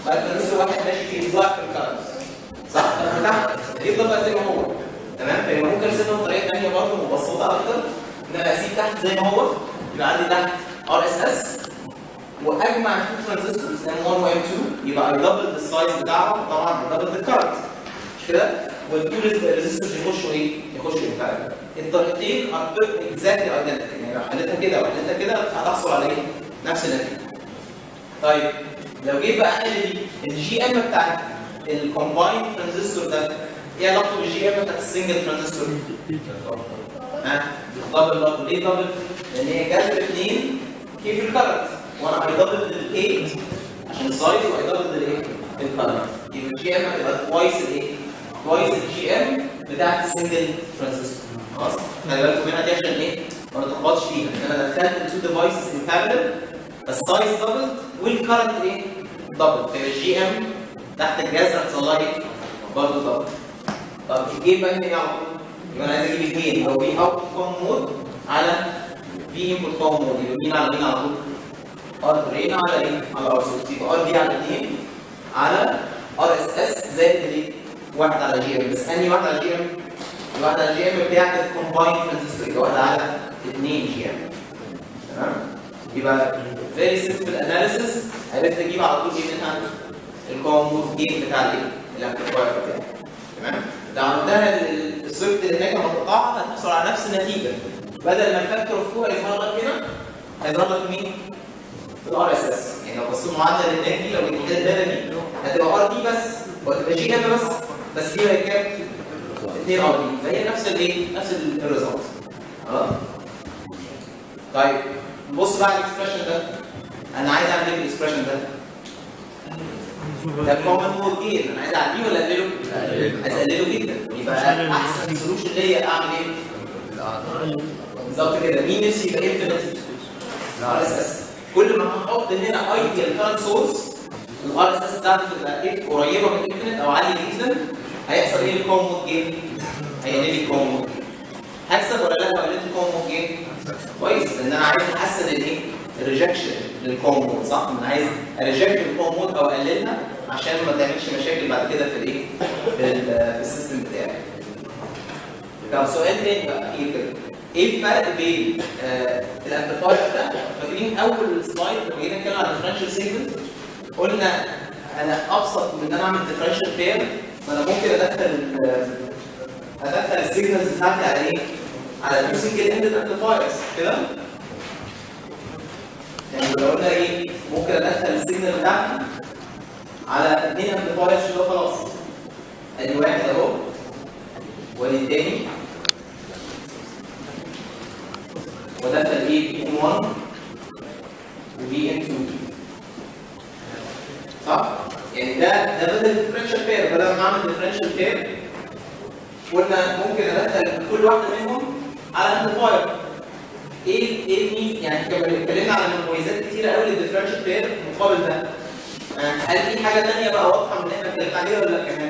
بقى ترانزستور واحد ماشي فيه ضعف الكارنت صح؟ طب تحت يفضل بقى زي ما هو تمام فيبقى ممكن ارسمها بطريقه ثانيه برضه مبسطه اكتر ان انا اسيب تحت زي ما هو يبقى عندي تحت ار اس اس واجمع تو ترانزستورز ام 1 و ام 2 يبقى اي دبل السايز بتاعهم طبعا دبل الكارنت مش كده؟ والتو ريزيستورز يخشوا ايه؟ يخشوا امبارل الطريقتين ار اكزاكتلي ايدنتيكال يعني لو حليتها كده وحليتها كده هتحصل على ايه؟ نفس النتيجه. طيب لو جيت بقى احل دي الجي ام بتاعت الكومبايند ترانزستور ده ايه علاقته بالجي ام بتاعت السنجل ترانزستور؟ ها؟ دبل دبل ليه دبل؟ لان هي جذر اثنين كيف الكرنت وانا اي دبل الايه عشان السايز واي دبل الايه؟ الكرنت يبقى الجي ام هتبقى توايس الايه؟ توايس الجي ام بتاعت السنجل ترانزستور خلاص؟ خلي بالكم منها دي عشان ايه؟ ما نتلخبطش فيها ان انا دخلت التو ديفايسز ان بارallel السايز دبل والكرنت ايه؟ دبل فيبقى الجي ام تحت الجذر هيحصل لها ايه؟ برضه دبل طب الجيم بقى هنا ايه على طول؟ يبقى انا عايز اجيب الجيم لو في اوت كوم مود على في انبوت كوم مود يبقى مين على مين على طول؟ ار رين على ايه؟ على ار سورس يبقى ار دي على 2 على ار اس اس زائد الايه؟ واحد على جي ام بس انهي واحد على جي ام؟ الواحد على جي ام بتاعت الكومبايند ترانزستور يبقى واحد على 2 جي ام تمام؟ يبقى فيري سمبل اناليسيس عرفت اجيب على طول ايه منها؟ الكوم مود جيم بتاع الايه؟ الامبليفاير بتاعي تمام؟ لو عملتها السويفت اللي هناك لما تقطعها هتحصل على نفس النتيجه بدل ما الفاكتور اوف 2 هيظهر لك هنا هيظهر لك مين؟ الار اس اس يعني لو بصيت معدل النات دي لو جيت كده الداتا دي هتبقى ار دي بس وهتبقى جي ام بس بس دي بقت كام؟ 2 ار دي فهي نفس الايه؟ نفس الريزلت خلاص؟ طيب بص بقى على الاكسبريشن ده انا عايز اعمل ايه في الاكسبريشن ده؟ ده كومن مود جين انا عايز اعليه ولا اقلله؟ عايز اقلله جدا يبقى احسن سولوشن ليا اعمل ايه؟ بالظبط كده مين نفسي يبقى انفينيتي؟ الار اس اس كل ما هحط هنا ايديال كارنت سورس الار اس اس بتاعتي تبقى ايه قريبه من انفينيت او عاليه جدا هيحصل ايه الكوم مود جين؟ هيقلل لي الكوم مود جين هكسب ولا لا لو قللت الكوم مود جين؟ كويس لان انا عايز احسن الايه؟ الريجكشن للكوم مود صح؟ انا عايز اريجكت الكوم مود او اقللها عشان ما تعملش مشاكل بعد كده في الايه؟ في, ال- في السيستم بتاعي. طب سؤال تاني بقى اخير كده ايه الفرق بين آه الامبليفاير ده فاكرين اول سلايد لما جينا نتكلم عن الديفرنشال سيجنال قلنا انا ابسط من ان انا اعمل ديفرنشال بير ما انا ممكن ادخل ال- ادخل السيجنالز بتاعتي على ايه؟ على التو سنجل اندد امبليفايرز كده يعني لو قلنا ايه ممكن ادخل السيجنال بتاعتي على اثنين امبليفايرز كده خلاص ادي واحد اهو وادي التاني ودخل ايه بي ان 1 وبي ان 2 صح؟ يعني ده ده بدل الديفرنشال بير بدل ما اعمل ديفرنشال بير قلنا ممكن ادخل كل واحده منهم على امبليفاير ايه ايه مين يعني كنا اتكلمنا على مميزات كتيره قوي للديفرنشال بير مقابل ده آه، هل في حاجه ثانيه بقى واضحه من اللي احنا اتكلمنا عليها ولا لا كمان؟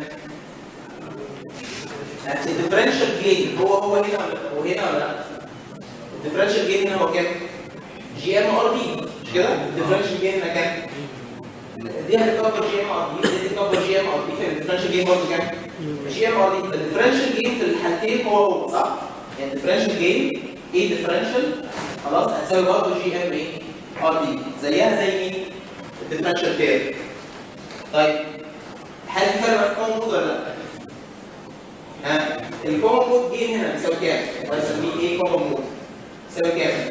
يعني الديفرنشال جين هو هو هنا ولا هو هنا ولا لا؟ الديفرنشال جين هنا هو كام؟ جي ام ار دي مش كده؟ الديفرنشال جين هنا كام؟ دي هتكبر جي ام ار دي دي هتكبر جي ام ار دي فالديفرنشال جين برضه كام؟ جي ام ار دي فالديفرنشال جين في الحالتين هو هو صح؟ يعني الديفرنشال جين ايه ديفرنشال خلاص هتساوي برضه جي ام ايه؟ ار دي زيها زي مين؟ الديفرنشال بير طيب هل في فرق في كومن مود ولا لا؟ ها الكومن مود جين هنا بيساوي كام؟ بنسميه ايه كومن مود؟ بيساوي كام؟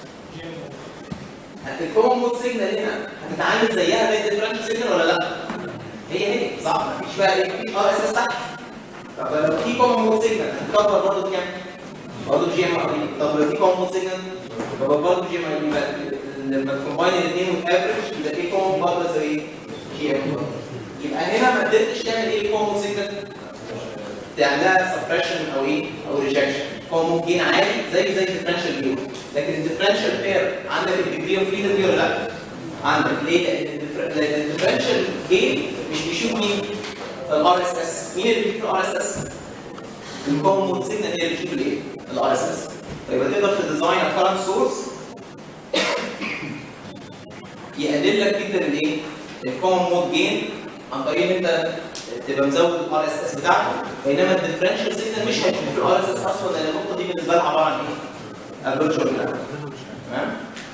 الكومن مود سيجنال هنا هتتعامل زيها زي الديفرنشال سيجنال ولا لا؟ هي هي صح مفيش بقى ايه مفيش ار اس اس تحت طب لو في كومن مود سيجنال هتكبر برضه بكام؟ برضه جي ام ار دي طب لو في كومن مود سيجنال يبقى برضه جي ام ار دي بقى لما تكومباين الاثنين وتافرج يبقى في كومن برضه زي جي ام ار يبقى هنا ما قدرتش تعمل ايه كومن مود سيجنال؟ تعملها سبريشن او ايه او ريجكشن هو ممكن عادي زي زي الديفرنشال جين لكن الديفرنشال بير عندك الديجري اوف فريدم دي ولا لا؟ عندك ليه؟ لان الديفر- لان الديفرنشال جين مش بيشوف مين؟ الار اس اس مين اللي بيشوف الار اس اس؟ الكومن مود سيجنال هي اللي بتشوف الايه؟ الار اس اس فيبقى تقدر تديزاين الكرنت سورس يقلل لك جدا الايه؟ الكومن مود جين عن طريق ان انت تبقى مزود الار اس اس بتاعته بينما الديفرنشال سيجنال مش هيكون في الار اس اس اصلا لان النقطه دي بالنسبه لها عباره عن ايه؟ الفيرتشوال بلان تمام؟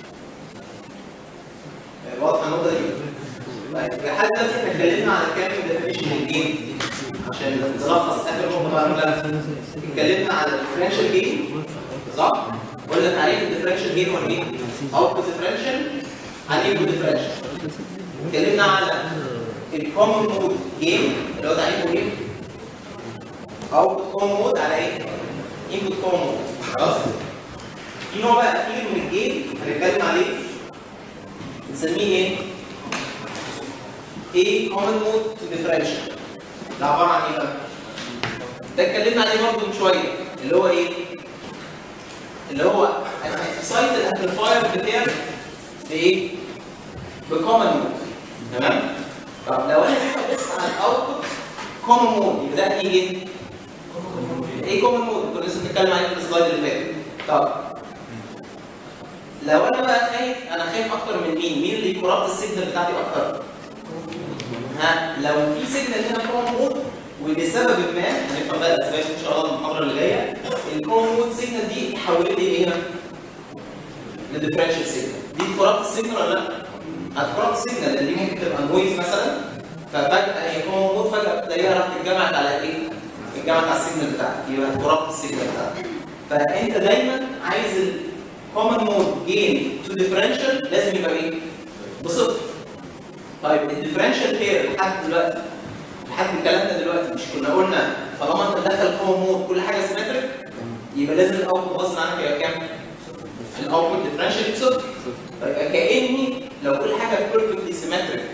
واضحه النقطه دي؟ طيب لحد دلوقتي احنا اتكلمنا على كام ديفينيشن الجين عشان نلخص اخر نقطه بقى كلها اتكلمنا على الديفرنشال جين صح؟ قلنا تعريف الديفرنشال جين هو ايه؟ اوتبوت ديفرنشال عن انبوت ديفرنشال اتكلمنا على الكومن مود جين اللي هو تعريفه ايه؟ اوتبوت كومن مود على ايه؟ انبوت كومن مود خلاص؟ في نوع بقى اخير من الجين هنتكلم عليه نسميه ايه؟ ايه كومن مود تو ديفرنشال ده عباره عن ايه بقى؟ ده اتكلمنا عليه برضه من شويه اللي هو ايه؟ اللي هو اكسايت الامبليفاير بتاعي بايه؟ بكومن مود تمام؟ طب لو انا جيت ابص على الاوتبوت كومن مود يبقى ده ايه ايه؟ ايه كومن مود؟ كنا لسه بنتكلم عليه في السلايد اللي فات طب لو انا بقى خايف انا خايف اكتر من مين؟ مين اللي يكورابت السيجنال بتاعتي اكتر؟ ها لو في سيجنال هنا كومن مود ولسبب ما هنفهم بقى الاسباب ان شاء الله في المحاضره اللي جايه الكومن مود سيجنال دي حولت لي ايه هنا؟ لديفرنشال سيجنال دي كورابت السيجنال ولا لا؟ هتكورابت السيجنال لان دي ممكن تبقى نويز مثلا ففجاه هي كومن مود فجاه تلاقيها راحت اتجمعت على ايه؟ اتجمعت على السيجنال بتاعتك يبقى هتكورابت السيجنال بتاعتك فانت دايما عايز الكومن مود جين تو ديفرنشال لازم يبقى ايه؟ بصفر طيب الديفرنشال بير لحد دلوقتي لحد كلامنا دلوقتي مش كنا قلنا طالما انت دخل كومن مود كل حاجه سيمتريك يبقى لازم الاوتبوت غصب عنك يبقى كام؟ الاوتبوت ديفرنشال بصفر طيب كاني لو كل حاجه بيرفكتلي سيمتريك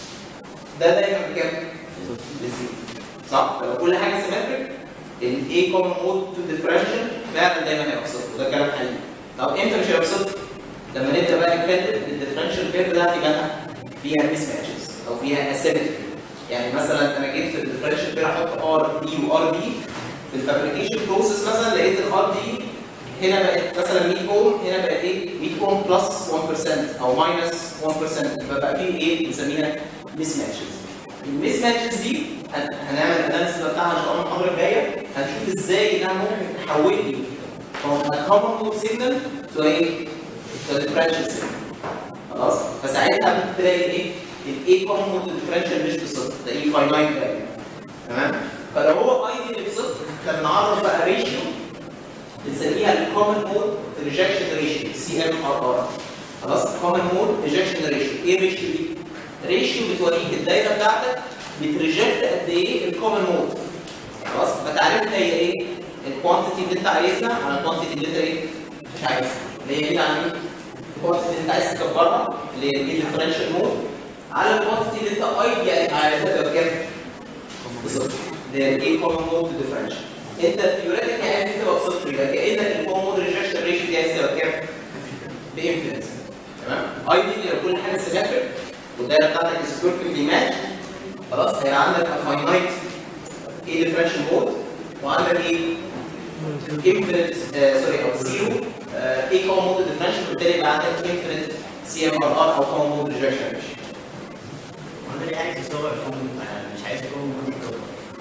ده دايما بكام؟ بزيرو صح؟ لو كل حاجه سيمتريك الاي كومن مود تو ديفرنشال فعلا دايما هيبقى بصفر وده كلام حقيقي طب امتى مش هيبقى بصفر؟ لما نبدا بقى نتكلم الديفرنشال بير ده هتبقى فيها ميس ماتشز او فيها اسيمتري يعني مثلا انا جيت في الديفرنشال بير احط ار دي وار دي في الفابريكيشن بروسيس مثلا لقيت الار دي هنا بقت مثلا 100 اوم هنا بقت ايه 100 اوم بلس 1% او ماينس 1% يبقى بقى في ايه بنسميها ميس ماتشز الميس ماتشز دي هن- هنعمل اناليسيس بتاعها ان شاء الله المحاضره الجايه هنشوف ازاي انها ممكن تحول لي from a common mode signal to ايه to a differential signal خلاص فساعتها ممكن تلاقي ايه الاي كومن مود ديفرنشال مش بصفر تلاقيه فاينايت فاليو تمام فلو هو اي دي بصفر احنا بنعرف بقى ريشيو بنسميها الكومن مود ريجكشن ريشيو سي ام ار ار خلاص كومن مود ريجكشن ريشيو ايه الريشيو دي؟ ريشيو بتوريك الدايره بتاعتك بتريجكت قد ايه الكومن مود خلاص فتعرفها هي ايه؟ الكوانتيتي اللي انت عايزها على الكوانتيتي اللي انت ايه؟ مش عايزها اللي هي دي عن ايه؟ الكوانتيتي اللي انت عايز تكبرها اللي هي الديفرنشال مود على الكوانتيتي اللي انت ايديال عايزها تبقى بكام؟ بصفر اللي هي الايه كومن مود ديفرنشال انت ثيوريتيكال عايز تبقى بصفر يبقى كانك الكومن مود ريجكشن ريشيو دي عايز تبقى بكام؟ بانفينيت تمام؟ ايديال لو كل حاجه سيمتريك والدايره بتاعتك از بيرفكتلي ماتش خلاص هيبقى عندك فاينايت ايه ديفرنشال مود وعندك ايه؟ انفينيت سوري او زيرو ايه كومن مود ديفرنشال وبالتالي يبقى عندك انفينيت سي ام ار ار او كومن مود ريجكشن ريشيو وانا ليه عايز اصور يكون مش عايز يكون موجود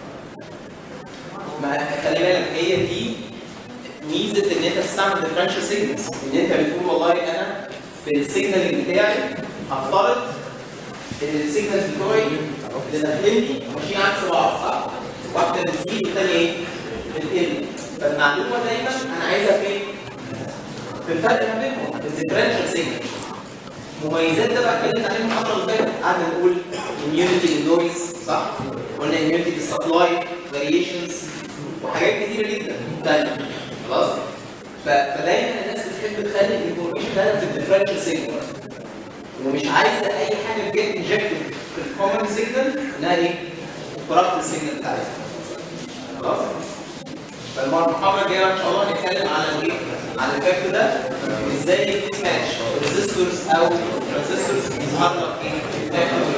ما خلي بالك هي دي ميزه ان انت تستعمل ديفرنشال سيجنالز ان انت بتقول والله انا في السيجنال بتاعي هفترض ان السيجنالز بتوعي اللي داخلين لي ماشيين عكس بعض صح؟ واحده بتزيد والثانيه ايه؟ بتقل فالمعلومه دايما انا عايزها فين؟ في الفرق ما بينهم في الديفرنشال سيجنال مميزات ده بقى اتكلمت عليه المحاضره اللي فاتت قعدنا نقول immunity للنويز صح؟ قلنا immunity للسبلاي فاريشنز وحاجات كتيره جدا تانية خلاص؟ ف- فدايما الناس بتحب تخلي الانفورميشن ده في الديفرنشال سيجنال ومش عايزه اي حاجه تجيت انجكتد في الكومن سيجنال انها ايه؟ كورابت السيجنال بتاعتها خلاص؟ فالمحاضره الجايه ان شاء الله هنتكلم على ايه؟ على الفاكت ده ازاي ماتش ريزيستورز او ترانزستورز يظهر لك ايه؟